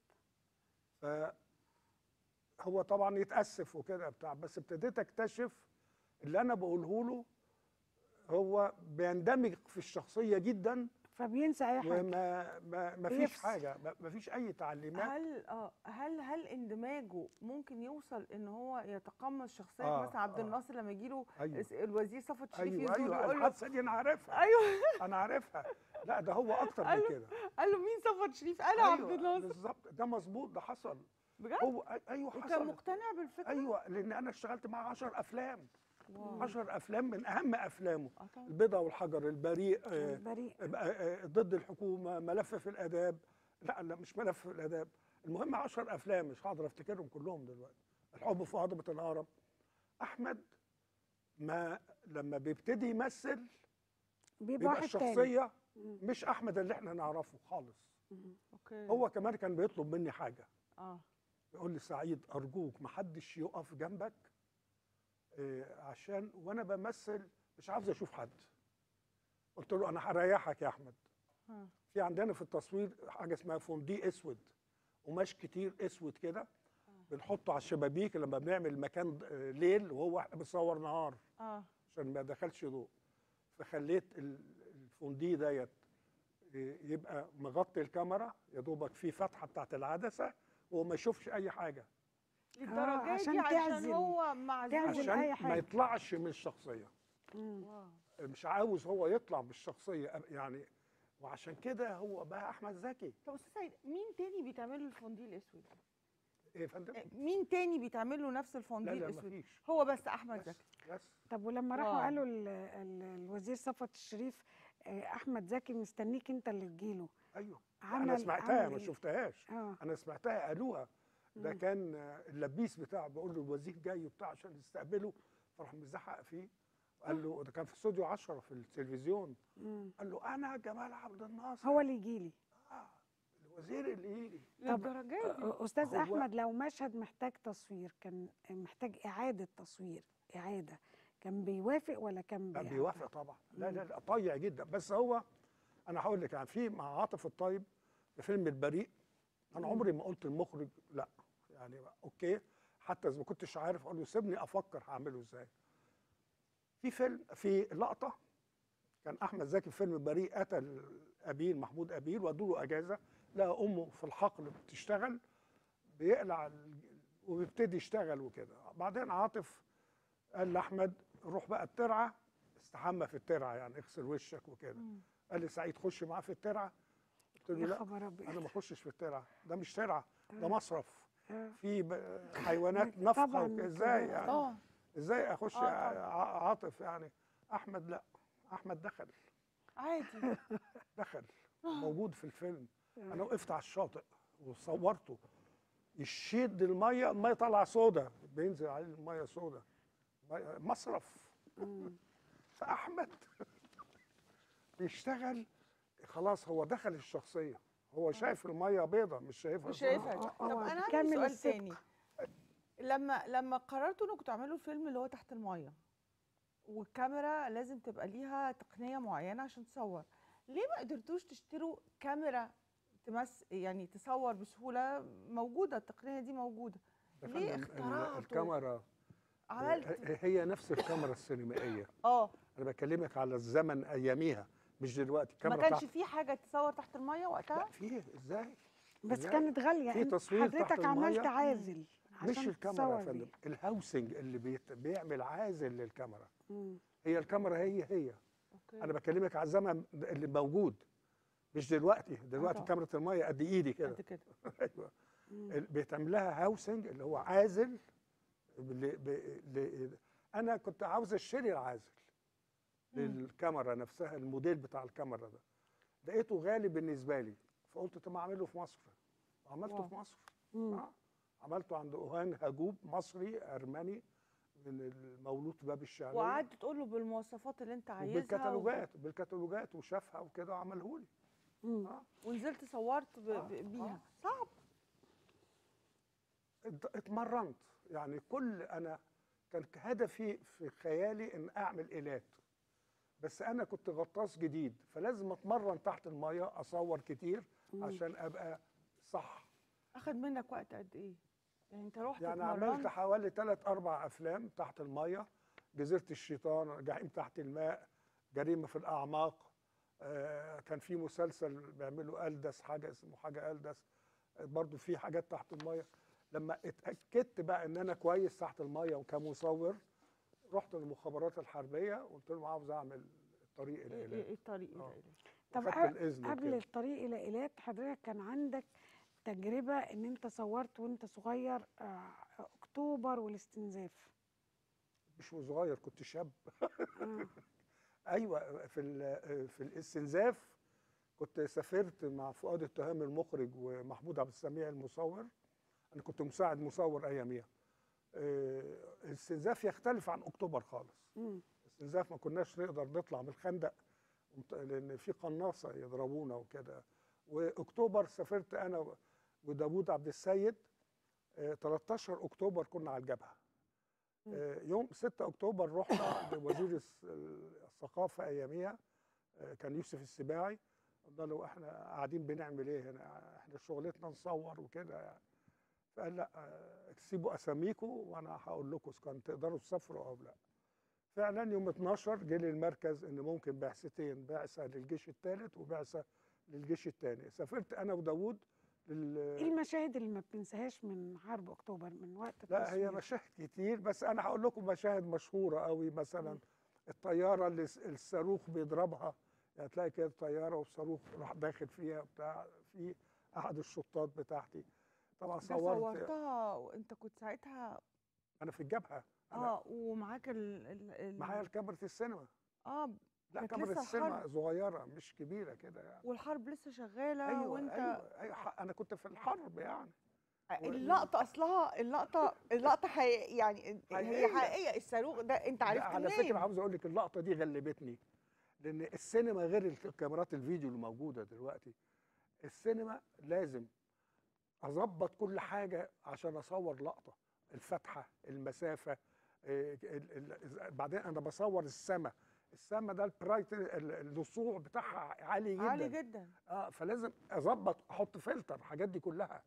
فهو طبعا يتاسف وكده بتاع بس ابتديت اكتشف اللي انا بقوله له هو بيندمج في الشخصيه جدا
فبينسى اي حاجه
وما ما ما فيش
بيفصل.
حاجه ما- ما فيش اي تعليمات
هل اه هل هل اندماجه ممكن يوصل ان هو يتقمص شخصيه
آه،
مثلا عبد
آه.
الناصر لما يجي له
ايوه
الوزير صفوت شريف
ايوه
يزور
ايوه
يقول له
الحادثه دي انا عارفها
ايوه
انا عارفها لا ده هو اكتر من
قال له-
كده
قال له مين صفوت شريف انا عبد
أيوة،
الناصر
بالظبط ده مظبوط ده حصل
بجد
هو أي- ايوه
وكان
حصل
مقتنع بالفكره
ايوه لان انا اشتغلت معاه 10 افلام
واو.
10 افلام من اهم افلامه
اه طبعا
البيضة والحجر البريء آه،
بريء
آه، آه، ضد الحكومه ملف في الاداب لا لا مش ملف في الاداب المهم 10 افلام مش هقدر افتكرهم كلهم دلوقتي الحب في هضبه الهرم احمد ما لما بيبتدي يمثل
بيبقى
بيبقى
واحد تاني
الشخصيه
مم.
مش احمد اللي احنا نعرفه خالص
مم.
اوكي
هو كمان كان بيطلب مني حاجه
اه
يقول لي سعيد ارجوك محدش يقف جنبك آه، عشان وانا بمثل مش عاوز اشوف حد قلت له انا هريحك يا احمد
ها.
في عندنا في التصوير حاجه اسمها فوندي اسود قماش كتير اسود كده بنحطه على الشبابيك لما بنعمل مكان آه، ليل وهو احنا بنصور نهار
اه
عشان ما يدخلش ضوء فخليت ال- الفوندي ديت آه، يبقى مغطي الكاميرا يا دوبك في فتحه بتاعت العدسه وما يشوفش اي حاجه
للدرجه
عشان
دي عشان
تعزل-
هو معزول
تعزل
عشان
أي
ما
حاجة.
يطلعش من الشخصيه
مم.
واو.
مش عاوز هو يطلع بالشخصيه أب- يعني وعشان كده هو بقى احمد زكي
طب استاذ سعيد مين تاني بيتعمل له الفوندي الاسود
ايه يا فندم
آه، مين تاني بيتعمل له نفس الفوندي
لا لا
الاسود
مفيش
هو بس احمد
بس
زكي
بس
طب ولما راحوا
واو.
قالوا ال- ال- الوزير صفوت الشريف آه، احمد زكي مستنيك انت اللي تجيله
ايوه
عمل
انا سمعتها
عمل
ما
إيه؟
شفتهاش
اه
انا سمعتها قالوها ده
مم.
كان آه، اللبيس بتاعه بيقول له الوزير جاي وبتاع عشان يستقبله فراح مزحق فيه قال له ده كان في استوديو 10 في التلفزيون
مم.
قال له انا جمال عبد الناصر
هو اللي يجيلي
آه الوزير اللي يجي
طب
للدرجه دي
آه، استاذ
هو-
احمد لو مشهد محتاج تصوير كان محتاج اعاده تصوير اعاده كان بيوافق ولا كان
لا
بيعمل؟
بيوافق طبعا لا لا لا طيع جدا بس هو انا هقول لك يعني في مع عاطف الطيب في فيلم البريء انا
مم.
عمري ما قلت المخرج لا يعني اوكي حتى اذا ما كنتش عارف اقول له سيبني افكر هعمله ازاي في فيلم في لقطه كان احمد زكي في فيلم بريء قتل ابيل محمود ابيل وادوا له اجازه لقى امه في الحقل بتشتغل بيقلع ال- وبيبتدي يشتغل وكده بعدين عاطف قال لاحمد روح بقى الترعه استحمى في الترعه يعني اغسل وشك وكده
مم.
قال لي سعيد خش معاه في الترعه قلت له
يا
لا
خبر ابيض
انا ما اخشش في الترعه ده مش ترعه ده
آه.
مصرف
آه.
في ب- حيوانات نفقه
طبعاً
وك-
كده.
ازاي يعني
طبعا
ازاي اخش
آه طبعاً.
ع- عاطف يعني احمد لا احمد دخل
عادي
دخل موجود في الفيلم انا وقفت على الشاطئ وصورته يشد الميه الميه طالعه سودا بينزل عليه الميه سودا مية- مصرف
مم.
فاحمد بيشتغل خلاص هو دخل الشخصيه هو شايف الميه بيضه مش شايفها
مش
سودا.
شايفها
آه،
طب
آه،
انا
بتكمل
عندي سؤال
الصدق.
تاني لما لما قررتوا انكم تعملوا الفيلم اللي هو تحت الميه والكاميرا لازم تبقى ليها تقنيه معينه عشان تصور ليه ما قدرتوش تشتروا كاميرا تمس يعني تصور بسهوله موجوده التقنيه دي موجوده
يا
ليه
فندم، ال-
اخترعتوا؟
الكاميرا
عملت
ه- هي نفس الكاميرا السينمائيه
اه
انا بكلمك على الزمن اياميها مش دلوقتي
ما
الكاميرا
كانش
تحت
في حاجه تصور تحت الميه
لا
وقتها
فيه ازاي
بس
لا،
كانت غاليه
في
أنت-
تصوير تحت
حضرتك عملت
المية.
عازل
مش
عشان
الكاميرا يا
تصور
فندم
بيه.
الهاوسنج اللي بيت... بيعمل عازل للكاميرا
مم.
هي الكاميرا هي هي
اوكي
انا بكلمك على الزمن اللي موجود مش دلوقتي دلوقتي
طبعا.
كاميرا الميه قد ايدي كده
قد كده
ايوه
مم.
ال- بيتعمل لها هاوسنج اللي هو عازل ل... ب... ل... انا كنت عاوز اشتري العازل
مم.
للكاميرا نفسها الموديل بتاع الكاميرا ده لقيته غالي بالنسبه لي فقلت طب ما اعمله في مصر عملته
واو.
في مصر
مم.
آه. عملته عند اوهان هجوب مصري ارمني من المولود في باب الشعريه
وقعدت تقول له بالمواصفات اللي انت عايزها و-
وبالكتالوجات بالكتالوجات وشافها وكده وعمله لي
مم.
آه.
ونزلت صورت ب...
آه،
ب...
آه.
بيها صعب
ات- اتمرنت يعني كل انا كان هدفي في خيالي ان اعمل ايلات بس انا كنت غطاس جديد فلازم اتمرن تحت الميه اصور كتير
مم.
عشان ابقى صح
اخد منك وقت قد ايه يعني انت رحت
يعني
اتمرنت
عملت حوالي ثلاث اربع افلام تحت الميه جزيره الشيطان جحيم تحت الماء جريمه في الاعماق آه كان في مسلسل بيعمله الدس حاجه اسمه حاجه الدس آه، برضو في حاجات تحت الميه لما اتاكدت بقى ان انا كويس تحت الميه وكمصور رحت للمخابرات الحربيه وقلت لهم عاوز اعمل الطريق
ايه
الى
ايه
اله
إيه الطريق
آه.
ده
طب
وخدت
قبل-
الاذن
قبل
كده.
الطريق الى ايلات حضرتك كان عندك تجربه ان انت صورت وانت صغير آه، اكتوبر والاستنزاف
مش صغير كنت شاب
آه.
ايوه في ال- في الاستنزاف كنت سافرت مع فؤاد التهام المخرج ومحمود عبد السميع المصور انا كنت مساعد مصور اياميها آه، الاستنزاف يختلف عن اكتوبر خالص
مم.
استنزاف ما كناش نقدر نطلع من الخندق ومت- لان في قناصه يضربونا وكده واكتوبر سافرت انا و- وداوود عبد السيد آه، 13 اكتوبر كنا على الجبهه
مم.
آه، يوم 6 اكتوبر رحنا لوزير الس- الثقافه اياميها آه، كان يوسف السباعي قلنا له احنا قاعدين بنعمل ايه هنا احنا شغلتنا نصور وكده يعني فقال لا آه، سيبوا اساميكم وانا هقول لكم اذا كان تقدروا تسافروا او لا فعلا يوم 12 جه لي المركز ان ممكن بعثتين بعثه للجيش الثالث وبعثه للجيش الثاني سافرت انا وداوود
ايه
لل...
المشاهد اللي ما بتنساهاش من حرب اكتوبر من وقت
لا هي
التصوير؟
مشاهد كتير بس انا هقول لكم مشاهد مشهوره قوي مثلا
مم.
الطياره اللي س- الصاروخ بيضربها يعني تلاقي كده طياره والصاروخ راح داخل فيها بتاع في احد الشطات بتاعتي طبعا
ده
صورت
صورتها وانت كنت ساعتها
انا في الجبهه انا
اه ومعاك ال ال ال
معايا كاميرا السينما
اه
لا
كانت
كاميرا
لسه
السينما
الحرب.
صغيره مش كبيره كده يعني
والحرب لسه شغاله
ايوه
وانت
ايوه ايوه ح- انا كنت في الحرب يعني
اللقطه اصلها اللقطه اللقطه حقيقية يعني هي
حقيقية.
حقيقيه الصاروخ ده انت
لا،
عرفت
على
منين
فكره عاوز اقول لك اللقطه دي غلبتني لان السينما غير الكاميرات الفيديو اللي موجوده دلوقتي السينما لازم اظبط كل حاجه عشان اصور لقطه الفتحه المسافه إيه، ال- ال- بعدين انا بصور السما السما ده البرايت ال- النصوع بتاعها عالي جدا
عالي جدا
اه فلازم اظبط احط فلتر الحاجات دي كلها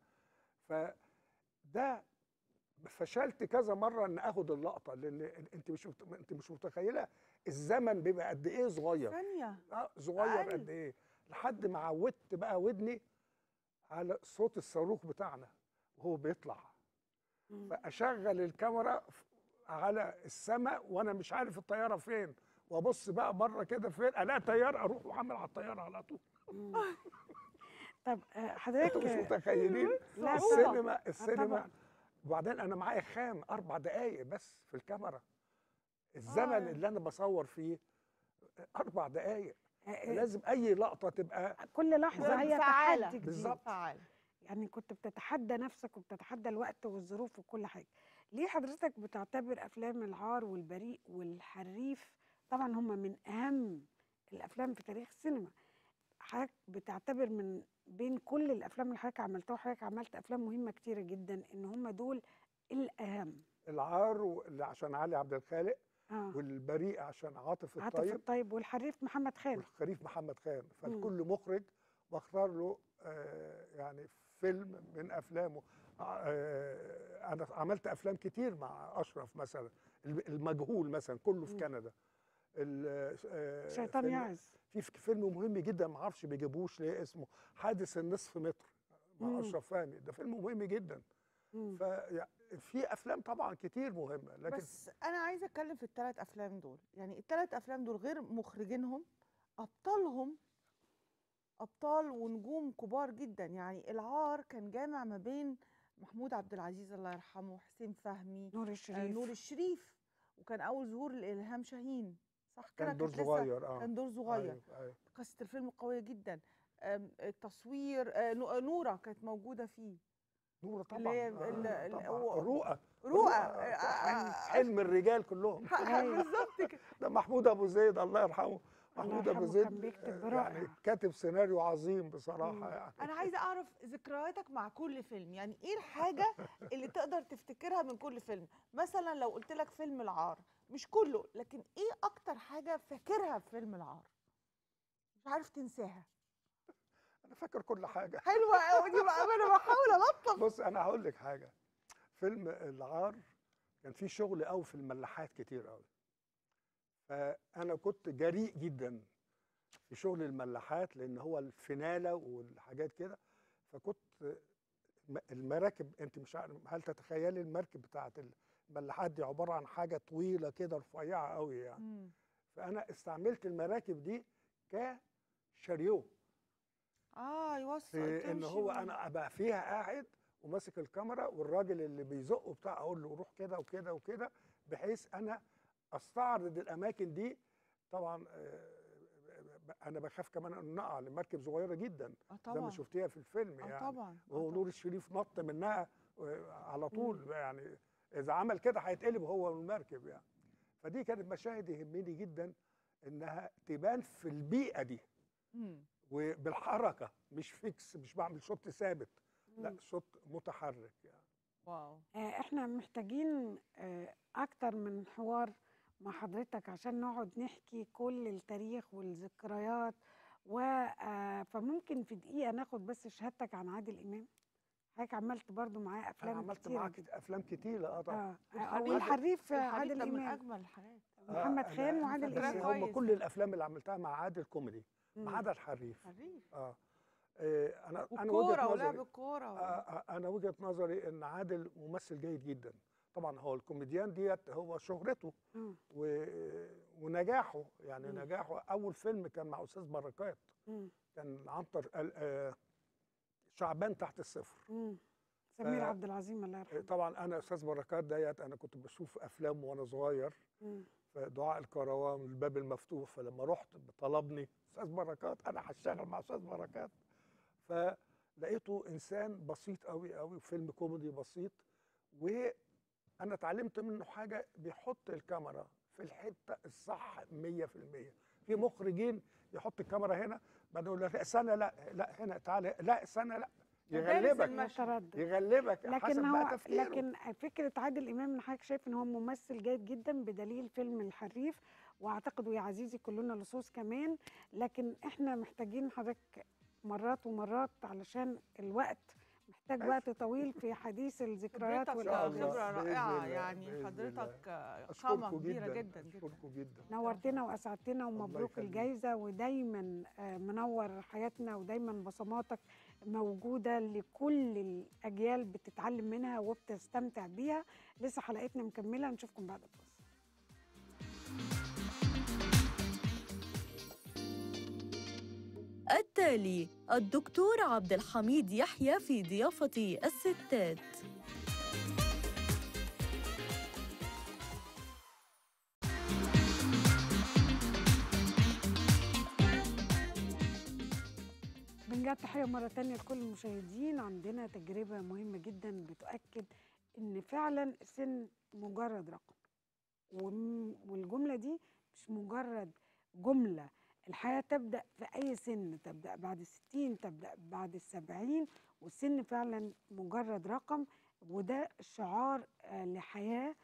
فده فشلت كذا مره ان اخد اللقطه لان انت مش مت- انت مش متخيله الزمن بيبقى قد ايه صغير
ثانيه
اه صغير
أقل.
قد ايه لحد ما عودت بقى ودني على صوت الصاروخ بتاعنا وهو بيطلع
مم.
فاشغل الكاميرا ف- على السماء وانا مش عارف الطياره فين وابص بقى بره كده فين الاقي طياره اروح وعامل على الطياره على طول
مم. طب آه،
انتوا
حضرتك
مش
آه،
متخيلين
لا
السينما
طبعا
السينما
طبعا.
وبعدين انا معايا خام اربع دقايق بس في الكاميرا الزمن
آه.
اللي انا بصور فيه اربع دقايق
آه، آه،
لازم اي لقطه تبقى
كل لحظه هي
فعالة.
تحدي جديد
بالظبط.
فعال
يعني كنت بتتحدى نفسك وبتتحدى الوقت والظروف وكل حاجه ليه حضرتك بتعتبر افلام العار والبريء والحريف طبعا هم من اهم الافلام في تاريخ السينما حضرتك بتعتبر من بين كل الافلام اللي حضرتك عملتها وحضرتك عملت افلام مهمه كتيره جدا ان هم دول الاهم
العار واللي عشان علي عبد الخالق
اه
والبريء عشان عاطف
عاطف
الطيب
الطيب والحريف محمد خان
والخريف محمد خان فالكل مخرج بختار له آه، يعني فيلم من افلامه آه، انا عملت افلام كتير مع اشرف مثلا المجهول مثلا كله في
مم.
كندا ال- آه،
شيطان
فيلم-
يعز
في ف- فيلم مهم جدا ما اعرفش بيجيبوش ليه اسمه حادث النصف متر مع
مم.
اشرف فهمي ده فيلم مهم جدا
مم.
ففي افلام طبعا كتير مهمه لكن
بس انا عايزه اتكلم في الثلاث افلام دول يعني الثلاث افلام دول غير مخرجينهم ابطالهم ابطال ونجوم كبار جدا يعني العار كان جامع ما بين محمود عبد العزيز الله يرحمه حسين فهمي
نور
آه،
الشريف
نور الشريف وكان اول ظهور لالهام شاهين صح كده
كان دور
كانت لسه-
صغير اه
كان دور صغير
أيوة أيوة.
قصه الفيلم قويه جدا آم، التصوير آه، نو- نوره كانت موجوده فيه
نور طبعا
اللي هي
آه،
ال- ال-
طبعا.
هو-
الرؤى
رؤى
آه،
آه، آه،
حلم الرجال كلهم
أيوة.
بالظبط كده
ده محمود ابو زيد الله يرحمه محمود ابو
يرحمه
زيد
كان بيكتب
آه،
برائع.
يعني كاتب سيناريو عظيم بصراحه
مم.
يعني
انا عايزه اعرف ذكرياتك مع كل فيلم يعني ايه الحاجه اللي تقدر تفتكرها من كل فيلم مثلا لو قلت لك فيلم العار مش كله لكن ايه اكتر حاجه فاكرها في فيلم العار مش عارف تنساها
انا فاكر كل حاجه
حلوه قوي دي بقى انا بحاول الطف
بص انا هقول لك حاجه فيلم العار كان فيه شغل قوي في الملاحات كتير قوي فانا كنت جريء جدا في شغل الملاحات لان هو الفناله والحاجات كده فكنت الم- المراكب انت مش عارف هل تتخيلي المركب بتاعت الملاحات دي عباره عن حاجه طويله كده رفيعه قوي يعني
مم.
فانا استعملت المراكب دي كشاريو
اه يوصل
في ان
تمشي
هو
و-
انا ابقى فيها قاعد وماسك الكاميرا والراجل اللي بيزقه بتاع اقول له روح كده وكده وكده بحيث انا استعرض الاماكن دي طبعا آه، انا بخاف كمان ان نقع المركب صغيره جدا
اه
زي ما
طبعا
شفتيها في الفيلم
اه
يعني
طبعا آه
وهو
طبعاً.
نور الشريف نط منها آه، على طول يعني اذا عمل كده هيتقلب هو والمركب يعني فدي كانت مشاهد يهمني جدا انها تبان في البيئه دي
مم.
وبالحركه مش فيكس مش بعمل شوت ثابت لا
مم.
شوت متحرك يعني
واو
آه، احنا محتاجين آه، اكتر من حوار مع حضرتك عشان نقعد نحكي كل التاريخ والذكريات و آه، فممكن في دقيقة ناخد بس شهادتك عن عادل إمام حضرتك عملت برضو معاه
انا
أفلام
عملت
كتيرة
معاه
جدا.
كت- افلام كتيره اه طبعا
اه
والحريف-
أو الحريف
الحديث
عادل
ده من
إمام
اجمل الحاجات
محمد
آه،
خان
أنا
وعادل
فاكراه
بس
إمام
هم
كويس.
كل الافلام اللي عملتها مع عادل كوميدي ما
مم.
عدا الحريف
حريف
اه آه، انا انا وجهه
والكوره ولعب
نظري
الكوره
آه، آه، انا وجهه نظري ان عادل ممثل جيد جدا طبعا هو الكوميديان ديت هو شهرته
مم.
و... ونجاحه يعني
مم.
نجاحه اول فيلم كان مع استاذ بركات
مم.
كان عنتر ال- آه، شعبان تحت الصفر
مم. سمير
ف-
عبد العظيم الله
آه،
يرحمه
طبعا انا استاذ بركات ديت انا كنت بشوف افلامه وانا صغير
مم.
في دعاء الكروان الباب المفتوح فلما رحت طلبني استاذ بركات انا هشتغل مع استاذ بركات فلقيته انسان بسيط قوي قوي فيلم كوميدي بسيط وانا اتعلمت منه حاجه بيحط الكاميرا في الحته الصح 100% في مخرجين يحط الكاميرا هنا بعدين يقول لك لا استنى لا لا هنا تعالى لا استنى لا
مدارس
يغلبك
المشهد.
يتردد
يغلبك
لكن
حسب
هو
بقى تفكيره
لكن فكره عادل امام ان حضرتك شايف ان هو ممثل جيد جدا بدليل فيلم الحريف واعتقد ويا عزيزي كلنا لصوص كمان لكن احنا محتاجين حضرتك مرات ومرات علشان الوقت محتاج
ماشي.
وقت طويل في حديث الذكريات
خبرتك
شاء الله.
خبره
بإذن
رائعه
الله،
يعني
بإذن
حضرتك قامه
اشكركم
كبيره
جدا
جدا جدا
اشكركم جدا
نورتنا واسعدتنا ومبروك
يخليك.
الجايزه ودايما آه، منور حياتنا ودايما بصماتك موجوده لكل الاجيال بتتعلم منها وبتستمتع بيها لسه حلقتنا مكمله نشوفكم بعد الفاصل
التالي الدكتور عبد الحميد يحيى في ضيافة الستات
بنجد تحية مرة تانية لكل المشاهدين عندنا تجربة مهمة جدا بتؤكد إن فعلا السن مجرد رقم وم- والجملة دي مش مجرد جملة الحياة تبدأ في أي سن تبدأ بعد الستين تبدأ بعد السبعين والسن فعلا مجرد رقم وده شعار آه، لحياة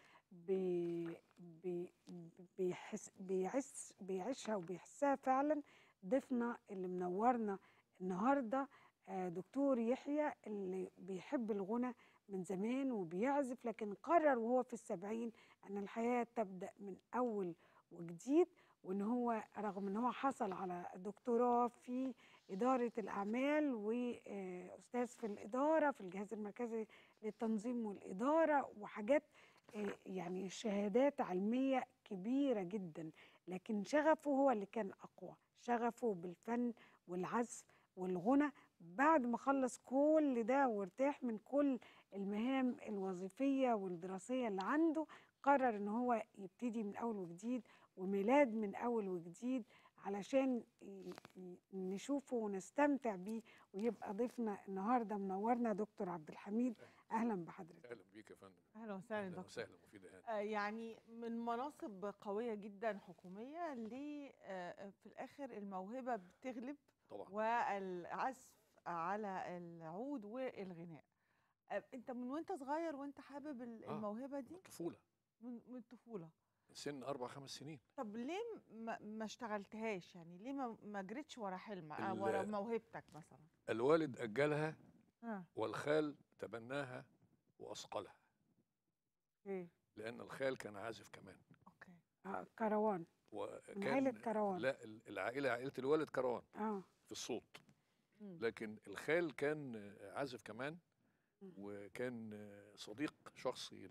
بي بي بيحس بيعس بيعيشها وبيحسها فعلا ضيفنا اللي منورنا النهارده آه، دكتور يحيى اللي بيحب الغنى من زمان وبيعزف لكن قرر وهو في السبعين أن الحياة تبدأ من أول وجديد وان هو رغم ان هو حصل على دكتوراه في اداره الاعمال واستاذ في الاداره في الجهاز المركزي للتنظيم والاداره وحاجات آه، يعني شهادات علميه كبيره جدا لكن شغفه هو اللي كان اقوى شغفه بالفن والعزف والغنى بعد ما خلص كل ده وارتاح من كل المهام الوظيفيه والدراسيه اللي عنده قرر ان هو يبتدي من اول وجديد وميلاد من اول وجديد علشان ي- ي- نشوفه ونستمتع بيه ويبقى ضيفنا النهارده منورنا دكتور عبد الحميد اهلا بحضرتك
اهلا بيك يا فندم
اهلا وسهلا
اهلا
دكتور
وسهلا مفيدة هاني
آه، يعني من مناصب قوية جدا حكومية ل آه، في الآخر الموهبة بتغلب
طبعا
والعزف على العود والغناء آه، انت من وانت صغير وانت حابب ال-
آه.
الموهبة دي
الطفولة
من من الطفولة
من سن اربع خمس سنين
طب ليه ما, ما اشتغلتهاش يعني ليه ما, ما جريتش ورا حلم آه،
ال-
ورا موهبتك مثلا
الوالد اجلها
اه
والخال تبناها واثقلها
اوكي
لان الخال كان عازف كمان
اوكي
آه كروان من عائله
وكان
كروان
لا ال- العائله عائله الوالد كروان
اه
في الصوت
مم.
لكن الخال كان عازف كمان
مم.
وكان صديق شخصي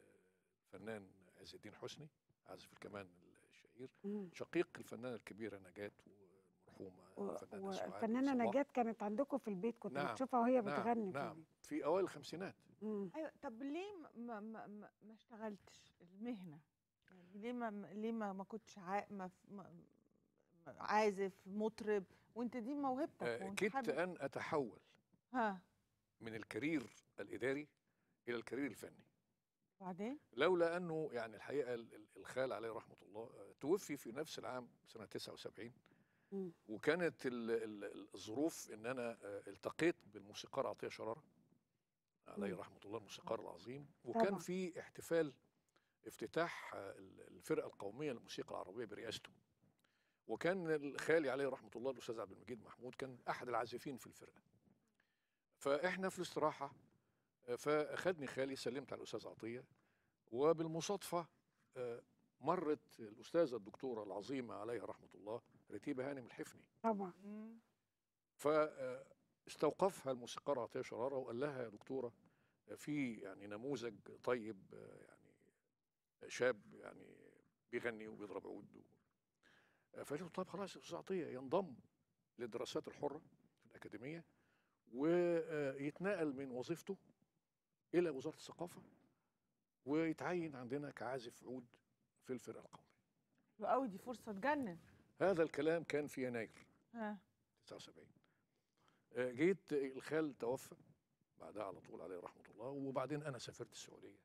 للفنان عز الدين حسني عازف الكمان الشهير
مم.
شقيق الفنانه الكبيره نجاة والمرحومه
و-
الفنانه سعاد
والفنانه
صباح.
نجاة كانت عندكم في البيت كنت
نعم،
بتشوفها وهي
نعم،
بتغني في
نعم
البيت
في اوائل الخمسينات
مم.
ايوه طب ليه ما ما ما, ما اشتغلتش المهنة يعني ليه ما ليه ما, ما كنتش عا... ما... ما... ما- عازف مطرب وانت دي موهبتك
آه،
وانت
كدت
حابب
ان اتحول
ها
من الكارير الاداري الى الكارير الفني
وبعدين
لولا انه يعني الحقيقه ال- ال- الخال عليه رحمه الله آه، توفي في نفس العام سنه 79
مم.
وكانت ال- ال- الظروف ان انا آه، التقيت بالموسيقار عطيه شراره عليه
مم.
رحمه الله الموسيقار العظيم وكان
طبعا.
في احتفال افتتاح آه، ال- الفرقه القوميه للموسيقى العربيه برئاسته وكان الخالي عليه رحمه الله الاستاذ عبد المجيد محمود كان احد العازفين في الفرقه فاحنا في الاستراحه آه، فاخدني خالي سلمت على الاستاذ عطيه وبالمصادفه آه، مرت الاستاذه الدكتوره العظيمه عليها رحمه الله رتيبه هانم الحفني
طبعا
مم.
فاستوقفها الموسيقار عطيه شراره وقال لها يا دكتوره آه، في يعني نموذج طيب آه، يعني شاب يعني بيغني وبيضرب عود و- آه، فقالت له طب خلاص يا استاذ عطيه ينضم للدراسات الحره في الاكاديميه ويتنقل من وظيفته الى وزاره الثقافه ويتعين عندنا كعازف عود في الفرقه القوميه
حلو قوي دي فرصه تجنن
هذا الكلام كان في يناير
ها
79 آه، جيت الخال توفى بعدها على طول عليه رحمه الله وبعدين انا سافرت السعوديه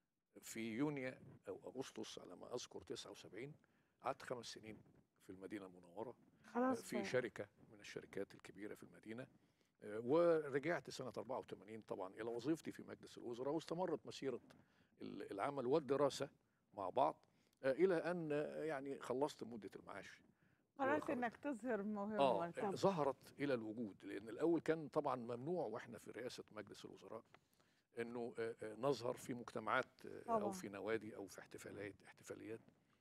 في يونيو او اغسطس على ما اذكر 79 قعدت خمس سنين في المدينه المنوره آه،
خلاص
في
بقى.
شركه من الشركات الكبيره في المدينه آه، ورجعت سنه 84 طبعا الى وظيفتي في مجلس الوزراء واستمرت مسيره ال- العمل والدراسه مع بعض آه، الى ان آه، يعني خلصت مده المعاش
قررت
وخرجت.
انك تظهر موهبه
اه
وانت-
ظهرت الى الوجود لان الاول كان طبعا ممنوع واحنا في رئاسه مجلس الوزراء انه آه، آه، نظهر في مجتمعات آه، او
طبعاً.
في نوادي او في احتفالات احتفاليات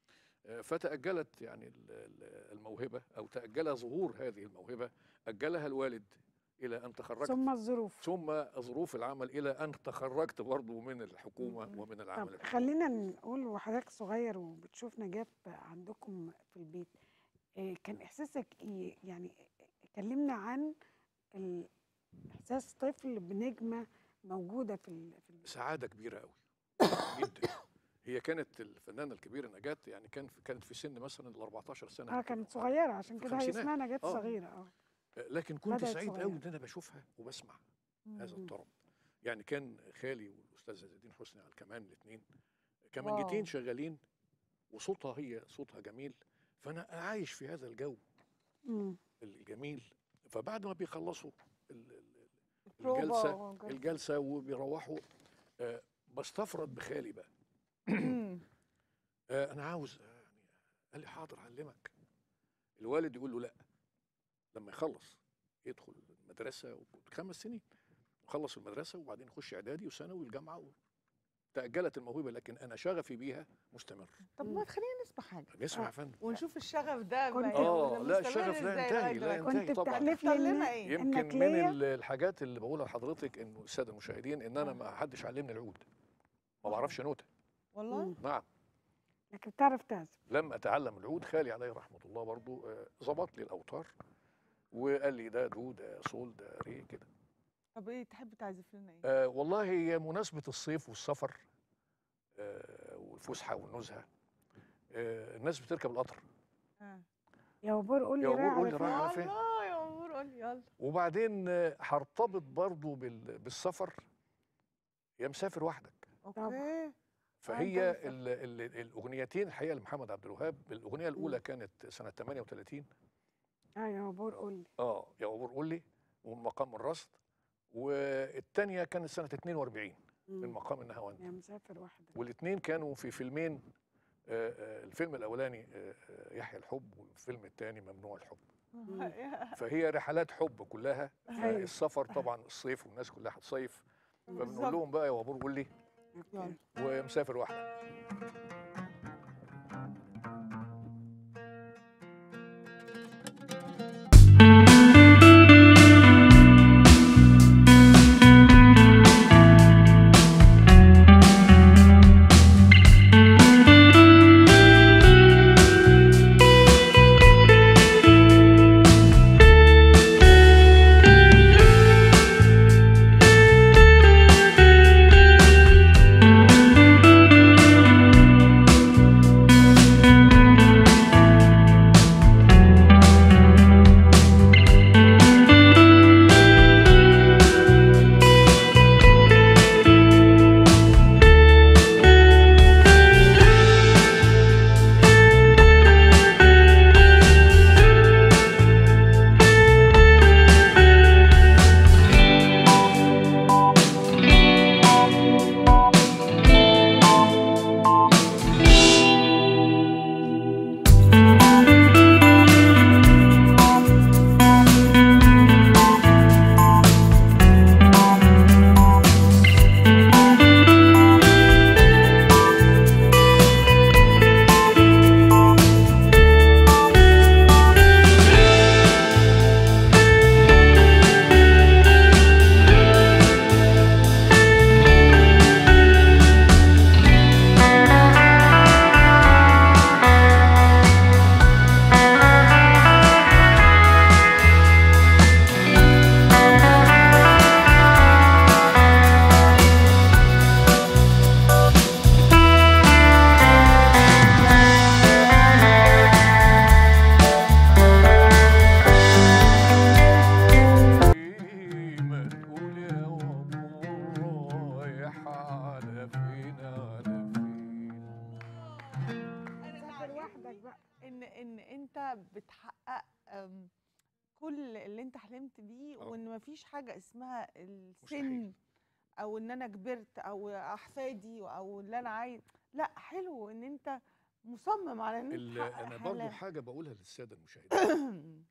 آه، فتاجلت يعني ال- ال- الموهبه او تاجل ظهور هذه الموهبه اجلها الوالد الى ان تخرجت
ثم الظروف
ثم ظروف العمل الى ان تخرجت برضه من الحكومه
مم.
ومن
طب
العمل الحكومي.
خلينا نقول وحضرتك صغير وبتشوف نجاة عندكم في البيت إيه كان احساسك ايه يعني كلمنا عن ال- احساس طفل بنجمه موجوده في ال- في البيت
سعاده كبيره قوي جدا هي كانت الفنانه الكبيره نجاة يعني كان في كانت في سن مثلا ال 14 سنه
اه كانت صغيره عشان
في
كده هي
الخمسينات.
اسمها نجاة
آه.
صغيره اه
لكن كنت
بدأت
سعيد
صغيرة.
قوي ان انا بشوفها وبسمع هذا
مم.
الطرب يعني كان خالي والاستاذ عز الدين حسني على الكمان الاثنين
واو.
كمانجتين شغالين وصوتها هي صوتها جميل فانا عايش في هذا الجو
مم.
الجميل فبعد ما بيخلصوا ال- ال-
بروفا
الجلسه
وجلسة.
الجلسه وبيروحوا آه، بستفرد بخالي بقى
مم.
آه، انا عاوز آه، يعني قال لي حاضر اعلمك الوالد يقول له لا لما يخلص يدخل المدرسه خمس سنين وخلص المدرسه وبعدين يخش اعدادي وثانوي الجامعه و... تاجلت الموهبه لكن انا شغفي بيها مستمر
طب ما تخلينا نسمع حاجه
نسمع
آه.
يا فندم
ونشوف الشغف ده
كنت-
بقى
اه
مستمر
لا الشغف لا
إزاي
ينتهي
لغاية
لا
دلوقتي.
ينتهي
كنت
طبعا
بتحلف لي
اختار
إن-
لنا ايه
يمكن
إنك
من
ليا؟
ال- الحاجات اللي بقولها لحضرتك انه الساده المشاهدين ان انا ما حدش علمني العود ما بعرفش نوته
والله
مم.
نعم
لكن بتعرف تعزف
لم اتعلم العود خالي عليه رحمه الله برضو آه، ظبط لي الاوتار وقال لي ده دو ده صول ده ري كده
طب ايه تحب تعزف لنا ايه
آه والله هي مناسبه الصيف والسفر آه والفسحه والنزهه آه الناس بتركب القطر
آه.
يا وبور قول لي
يا وبور
رايح
قول
على
لي
فين
رايح على فين؟
الله يا عمور قول يلا
وبعدين آه، هرتبط برضو بال- بالسفر يا مسافر وحدك
اوكي
فهي
مسافر.
ال ال الاغنيتين الحقيقه لمحمد عبد الوهاب الاغنيه الاولى كانت سنه 38
اه يا وبور قول لي
اه يا عبور قول لي ومن مقام الرصد والثانيه كانت سنه 42 من
مم.
مقام النهاوند
يا مسافر وحدك
والاثنين كانوا في فيلمين آه، آه، الفيلم الاولاني آه، آه، يحيى الحب والفيلم الثاني ممنوع الحب فهي رحلات حب كلها
أيوة.
السفر طبعا الصيف والناس كلها هتصيف فبنقول
بالظبط.
لهم بقى يا وابور قول لي
أوكي.
يلا.
ومسافر وحدك
حلمت بيه
آه.
وان مفيش حاجه اسمها السن
مستحيل.
او ان انا كبرت او احفادي او اللي انا عايز لا حلو ان انت مصمم على ان
ال-
انت تحقق
انا برضو
أحلام.
حاجه بقولها للساده المشاهدين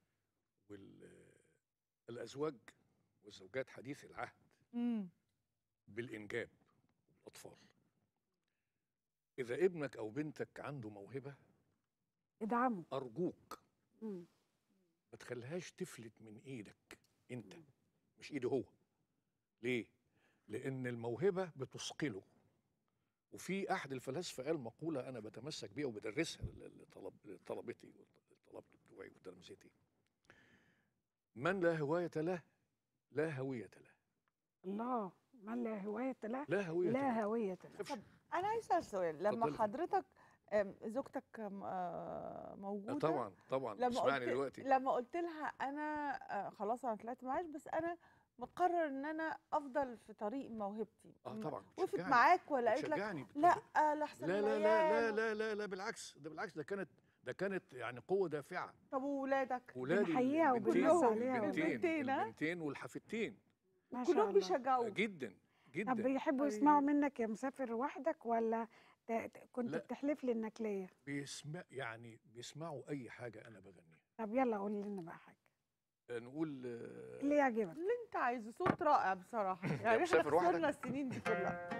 والازواج والزوجات حديث العهد
مم.
بالانجاب الاطفال اذا ابنك او بنتك عنده موهبه
ادعمه
ارجوك
مم.
ما تخليهاش تفلت من ايدك انت مش ايده هو ليه لان الموهبه بتثقله وفي احد الفلاسفه قال مقوله انا بتمسك بيها وبدرسها لل- لطلب لطلبتي والطلبه بتوعي وتلامذتي من لا هوايه له لا هويه له
الله من لا هوايه له
لا هويه له
لا هويه له
تخافش.
انا عايز اسال سؤال لما
اتفضلي.
حضرتك آم، زوجتك آم، آه، موجوده
طبعا طبعا
لما
اسمعني
قلت
دلوقتي
لما قلت لها انا آه، خلاص انا طلعت معاش بس انا مقرر ان انا افضل في طريق موهبتي
اه
م-
طبعا
وقفت
بتشجعني-
معاك ولا قالت لك
بتشجعني
لا آه، لحسن
لا لا لا
العيال
لا لا لا لا بالعكس ده بالعكس ده كانت ده كانت يعني قوه دافعه
طب وولادك
ولادي
بنحييها
البنتين-
وبنمسي عليها
البنتين
والبنتين، ها؟
البنتين والحفيدتين
ما شاء
كلهم
الله
بيشجعوك
جدا
طب
جدا
بيحبوا
أيوه.
يسمعوا منك يا مسافر وحدك ولا ت- ت- كنت
لا.
بتحلف لي انك ليا
بيسمع يعني بيسمعوا اي حاجه انا بغنيها
طب يلا قول لنا بقى حاجه
آه، نقول آه،
اللي يعجبك
اللي انت عايزه صوت رائع بصراحه يعني احنا
مسافر وحدك؟
خسرنا السنين دي كلها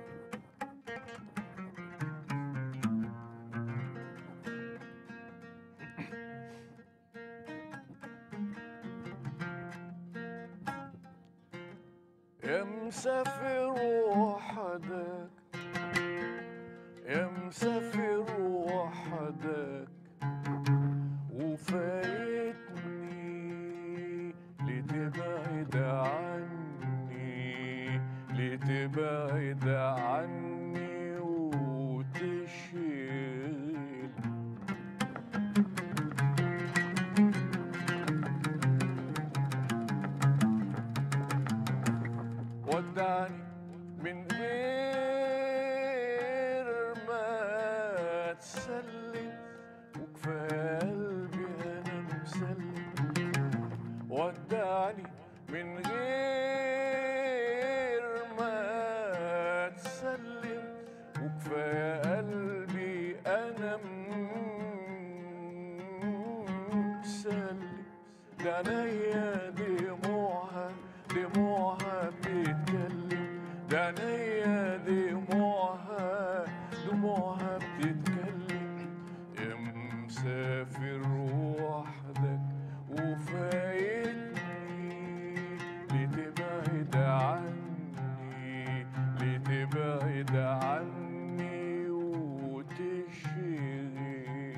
يا مسافر وحدك يا مسافر وحدك وفايتني لتبعد عني لتبعد عني وتشيل ودعني من غير ما تسلم وكفايه قلبي انا مسلم ودعني من غير ما تسلم وكفايه قلبي انا مسلم ده عينيا دموعها دموعها بتتكلم ده عينيا دموعها دموعها بتتكلم يا مسافر وحدك وفايتني لتبعد عني لتبعد عني وتشغل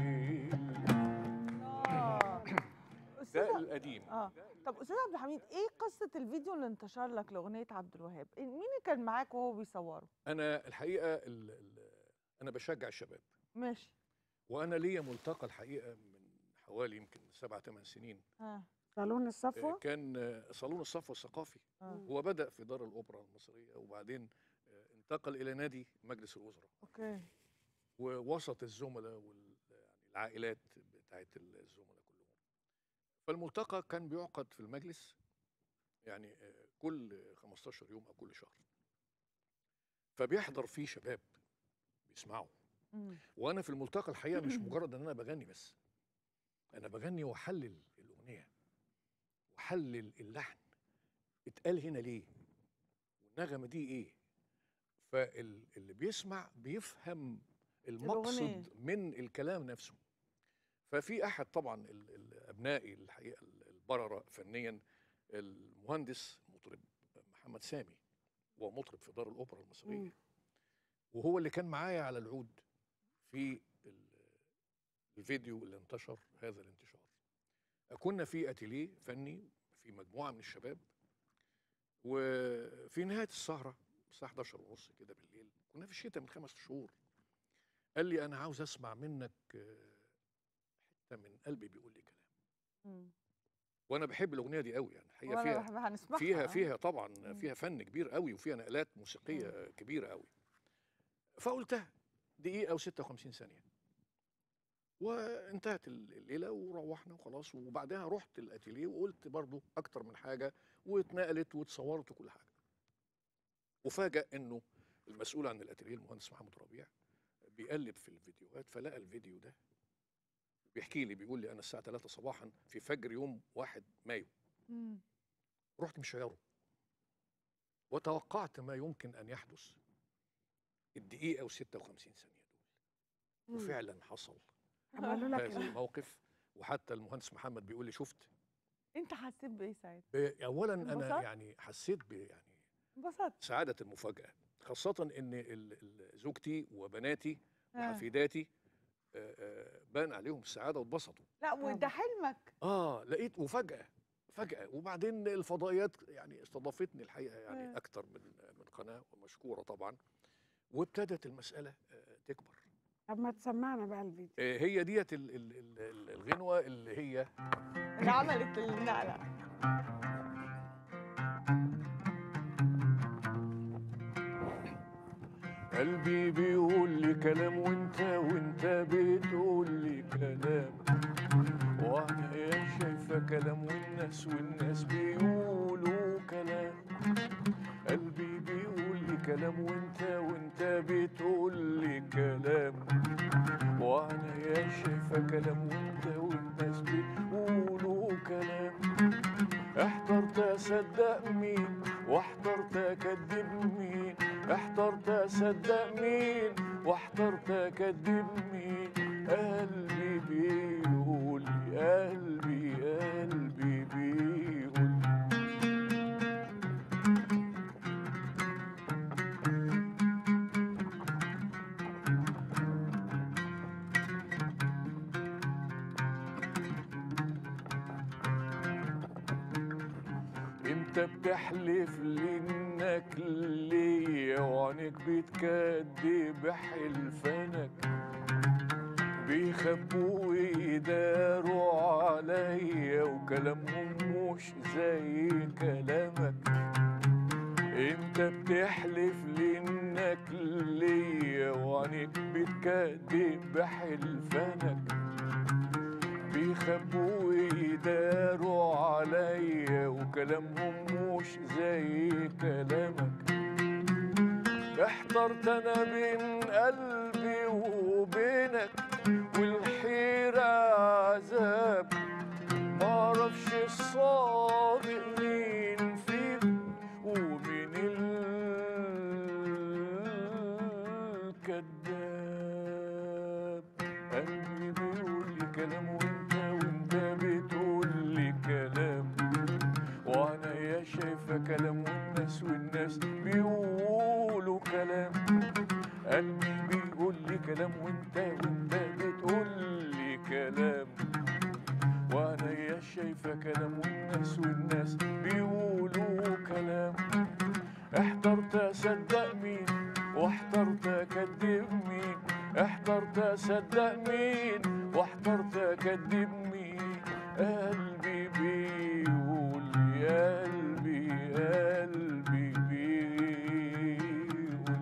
آه.
ده
استاذ
القديم
اه طب استاذ عبد الحميد ايه قصه الفيديو اللي انتشر لك لاغنيه عبد الوهاب مين اللي كان معاك وهو بيصوره
انا الحقيقه ال ال انا بشجع الشباب
ماشي
وانا ليا ملتقى الحقيقه من حوالي يمكن سبع ثمان سنين
اه
صالون
آه،
الصفوه
كان آه، صالون الصفوه الثقافي
اه
هو بدا في دار الاوبرا المصريه وبعدين آه، انتقل الى نادي مجلس الوزراء
اوكي
ووسط الزملاء وال يعني العائلات بتاعت الزملاء كلهم فالملتقى كان بيعقد في المجلس يعني آه، كل 15 يوم او كل شهر فبيحضر فيه شباب بيسمعوا
مم.
وانا في الملتقى الحقيقه مش مجرد ان انا بغني بس انا بغني واحلل الاغنيه واحلل اللحن اتقال هنا ليه والنغمه دي ايه فاللي بيسمع بيفهم المقصد
الأغنية.
من الكلام نفسه ففي احد طبعا ال- ال- ابنائي الحقيقه ال- البرره فنيا المهندس مطرب محمد سامي هو مطرب في دار الاوبرا المصريه
مم.
وهو اللي كان معايا على العود في ال- الفيديو اللي انتشر هذا الانتشار كنا في اتيليه فني في مجموعه من الشباب وفي نهايه السهره الساعه 11 ونص كده بالليل كنا في الشتاء من خمس شهور قال لي انا عاوز اسمع منك آه، حته من قلبي بيقول لي كلام
مم.
وانا بحب الاغنيه دي قوي يعني الحقيقه
وانا
فيها
بحب هنسمعها
فيها
آه.
فيها طبعا
مم.
فيها فن كبير قوي وفيها نقلات موسيقيه كبيره قوي فقلتها دقيقه و56 ثانيه وانتهت ال- الليله وروحنا وخلاص وبعدها رحت الاتيليه وقلت برضو اكتر من حاجه واتنقلت واتصورت وكل حاجه وفاجأ انه المسؤول عن الاتيليه المهندس محمد ربيع بيقلب في الفيديوهات فلقى الفيديو ده بيحكي لي بيقول لي انا الساعه 3 صباحا في فجر يوم 1 مايو
مم.
رحت مشيره وتوقعت ما يمكن ان يحدث الدقيقه و56 ثانيه دول
مم.
وفعلا حصل
عملوا لك
هذا
إيه؟
الموقف وحتى المهندس محمد بيقول لي شفت
انت حسيت بايه ساعتها؟
ب- اولا انا
انبسطت؟
يعني حسيت ب يعني
انبسطت
سعاده المفاجاه خاصه ان ال- ال- زوجتي وبناتي
آه.
وحفيداتي آه، آه، بان عليهم السعاده واتبسطوا
لا وده حلمك
اه لقيت وفجاه فجاه وبعدين الفضائيات يعني استضافتني الحقيقه يعني
آه.
اكتر من من قناه ومشكوره طبعا وابتدت المساله آه، تكبر
طب ما تسمعنا بقى الفيديو
آه، هي ديت ال- ال- ال- ال- الغنوه اللي هي
اللي عملت النقله
قلبي بيقول لي كلام وانت وانت بتقول لي كلام وانا يا شايفه كلام والناس والناس بيقولوا كلام قلبي بيقول لي كلام وانت وانت بتقول لي كلام وانا يا شايفه كلام وانت والناس بيقولوا كلام احترت اصدق مين واحترت اكذب مين احترت اصدق مين واحترت اكذب مين قلبي بيقول لي قلبي قلبي بيقول لي انت بتحلف لي انك ليا وعنك بتكدب حلفانك بيخبوا ويداروا عليا وكلامهم مش زي كلامك انت بتحلف لي انك ليا وعنك بتكدب حلفانك بيخبوا ويداروا عليا وكلامهم مش زي كلامك احترت انا بين قلبي وبينك والحيرة عذاب معرفش الصادق مين فيك ومين الكذاب قلبي بيقول لي كلام وانت وانت بتقول لي كلام وانا يا شايفه كلام والناس والناس بيقولوا كلام قلبي بيقول لي كلام وانت وانت بتقول لي كلام وانا يا شايفه كلام والناس والناس بيقولوا كلام احترت اصدق مين واحترت اكذب مين احترت اصدق مين واحترت اكذب مين قلبي بيقول لي قلبي قلبي بيقول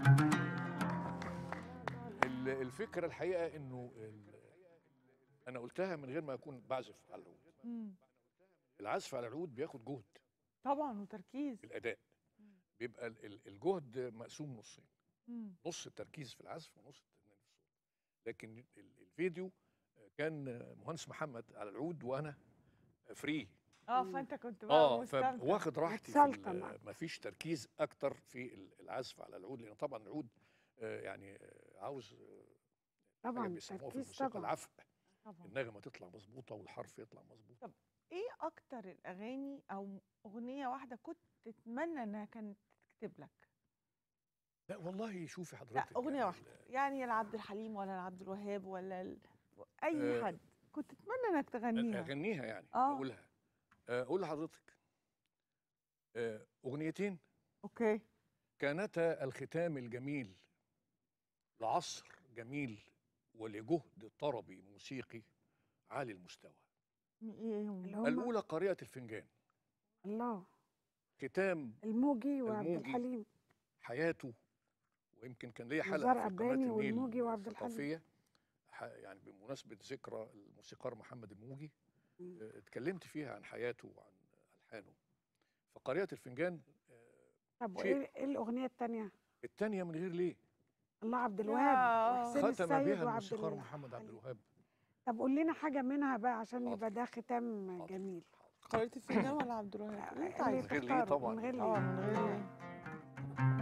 ال- الفكره الحقيقه انه ال- انا قلتها من غير ما اكون بعزف على العود
مم.
العزف على العود بياخد جهد
طبعا وتركيز
في الاداء بيبقى ال- ال- الجهد مقسوم نصين
مم.
نص التركيز في العزف ونص التركيز في الصوت لكن ال- الفيديو كان مهندس محمد على العود وانا فري
اه فانت كنت بقى
اه
مستمتع
فواخد راحتي في
متسلطن أكتر.
ما فيش تركيز اكتر في ال- العزف على العود لان طبعا العود آه، يعني آه، عاوز آه، حاجه
طبعا
بيسموها في
تركيز
الموسيقى
طبعا
العفق
طبعا
النغمه تطلع مظبوطه والحرف يطلع مظبوط
ايه اكتر الاغاني او اغنيه واحده كنت تتمنى انها كانت تكتب لك
لا والله شوفي حضرتك
لا اغنيه
يعني
واحده يعني لعبد الحليم ولا لعبد الوهاب ولا ل... اي
آه،
حد كنت تتمنى انك تغنيها
اغنيها يعني
آه.
اقولها آه، اقول لحضرتك آه، اغنيتين
اوكي
كانتا الختام الجميل لعصر جميل ولجهد طربي موسيقي عالي المستوى
م- ايه هم
اللي هم
الأولى قارئة الفنجان
الله
ختام
الموجي وعبد
الموجي.
الحليم
حياته ويمكن كان ليا حلقة
وزار
في قناة
أباني
النيل
والموجي وعبد الحليم.
الثقافية ح- يعني بمناسبه ذكرى الموسيقار محمد الموجي
مم.
آه، اتكلمت فيها عن حياته وعن الحانه فقارئة الفنجان آه،
طب
شيء.
وايه ايه الاغنيه الثانيه
الثانيه من غير ليه
الله عبد
يا.
الوهاب وحسين
ختم
السيد
بها
وعبد
الموسيقار
ال-
محمد عبد الوهاب
طب قول لنا حاجه منها بقى عشان
حاضر.
يبقى ده ختام
حاضر،
جميل
حاضر.
قررت الفنجان ولا عبد الوهاب اللي انت
اللي
عايزه
من غير ليه
تختاره،
طبعاً.
من غير
اه
ليه
من غير
آه.
ليه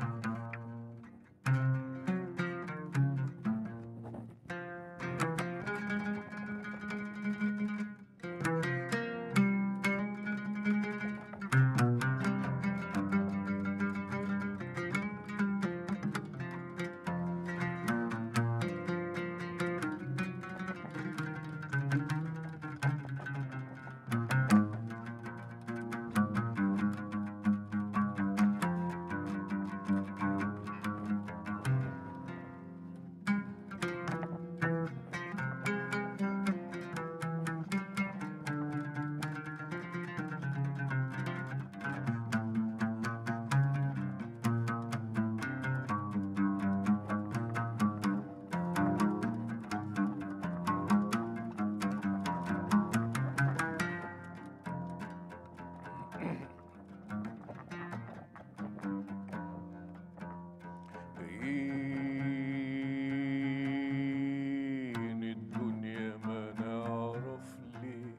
بين الدنيا ما نعرف ليه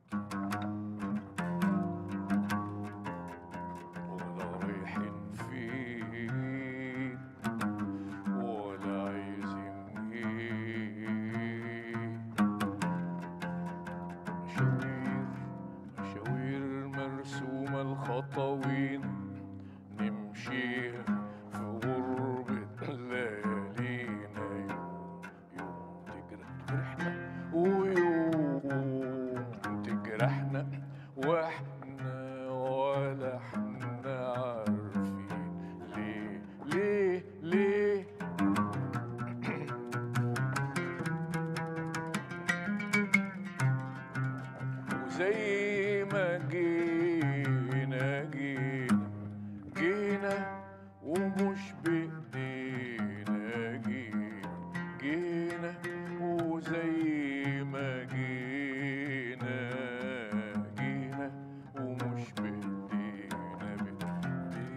ولا رايحين فين ولا عايزين ايه مشاوير مشاوير مرسومة الخطوين نمشيها في غربة ليالينا يوم يوم تجرحنا ويوم تجرحنا واحنا ولا احنا عارفين ليه ليه ليه وزي ما جينا جينا جينا ومش بإيدينا جينا جينا وزي ما جينا جينا ومش بإيدينا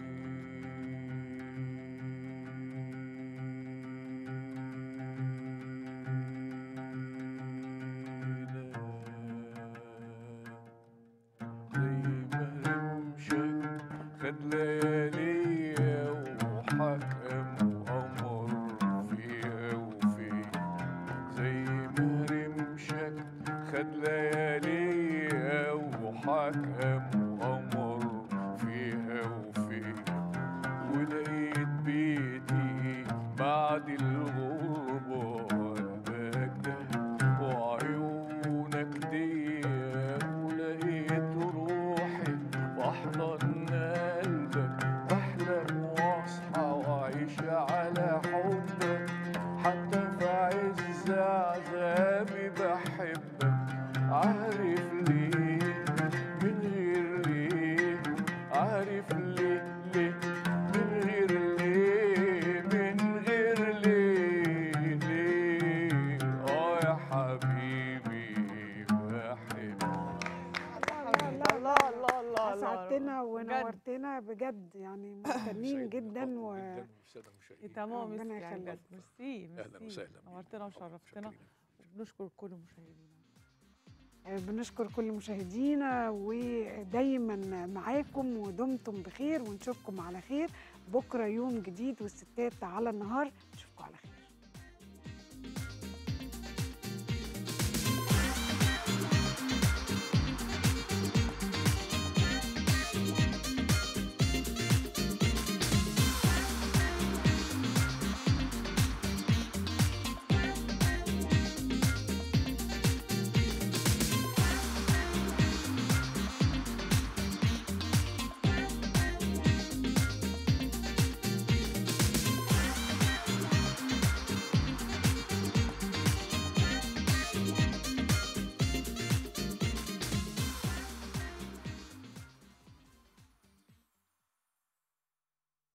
بإيدينا زي ما رمشك خد لياليا وحكم وأمر فيها وفيها زي ما رمشك خد لياليا وحكم وأمر فيها وفيها ولقيت بيتي بعد الغربة قلبك ده وعيونك دي ولقيت روحي واحضن قلبك بحلم واصحى واعيش على حبك حتى في عز عذابي بحبك عارف ليه من غير ليه عارف ليه ليه من غير ليه من غير ليه ليه اه يا حبيبي بحبك
لا لا
الله الله الله الله
اسعدتنا
بجد.
ونورتنا بجد يعني ممتنين
سعيد
جدا
باللقاء
و
جداً والسادة المشاهدين.
تمام
ربنا
ميرسي يعني
يخليك.
بجد ميرسي
اهلا
ميرسي
وسهلا بيك.
نورتنا
طبعاً
وشرفتنا
متشكرين.
وبنشكر كل مشاهدينا
بنشكر كل مشاهدينا ودايما معاكم ودمتم بخير ونشوفكم على خير بكره يوم جديد والستات على النهار نشوفكم على خير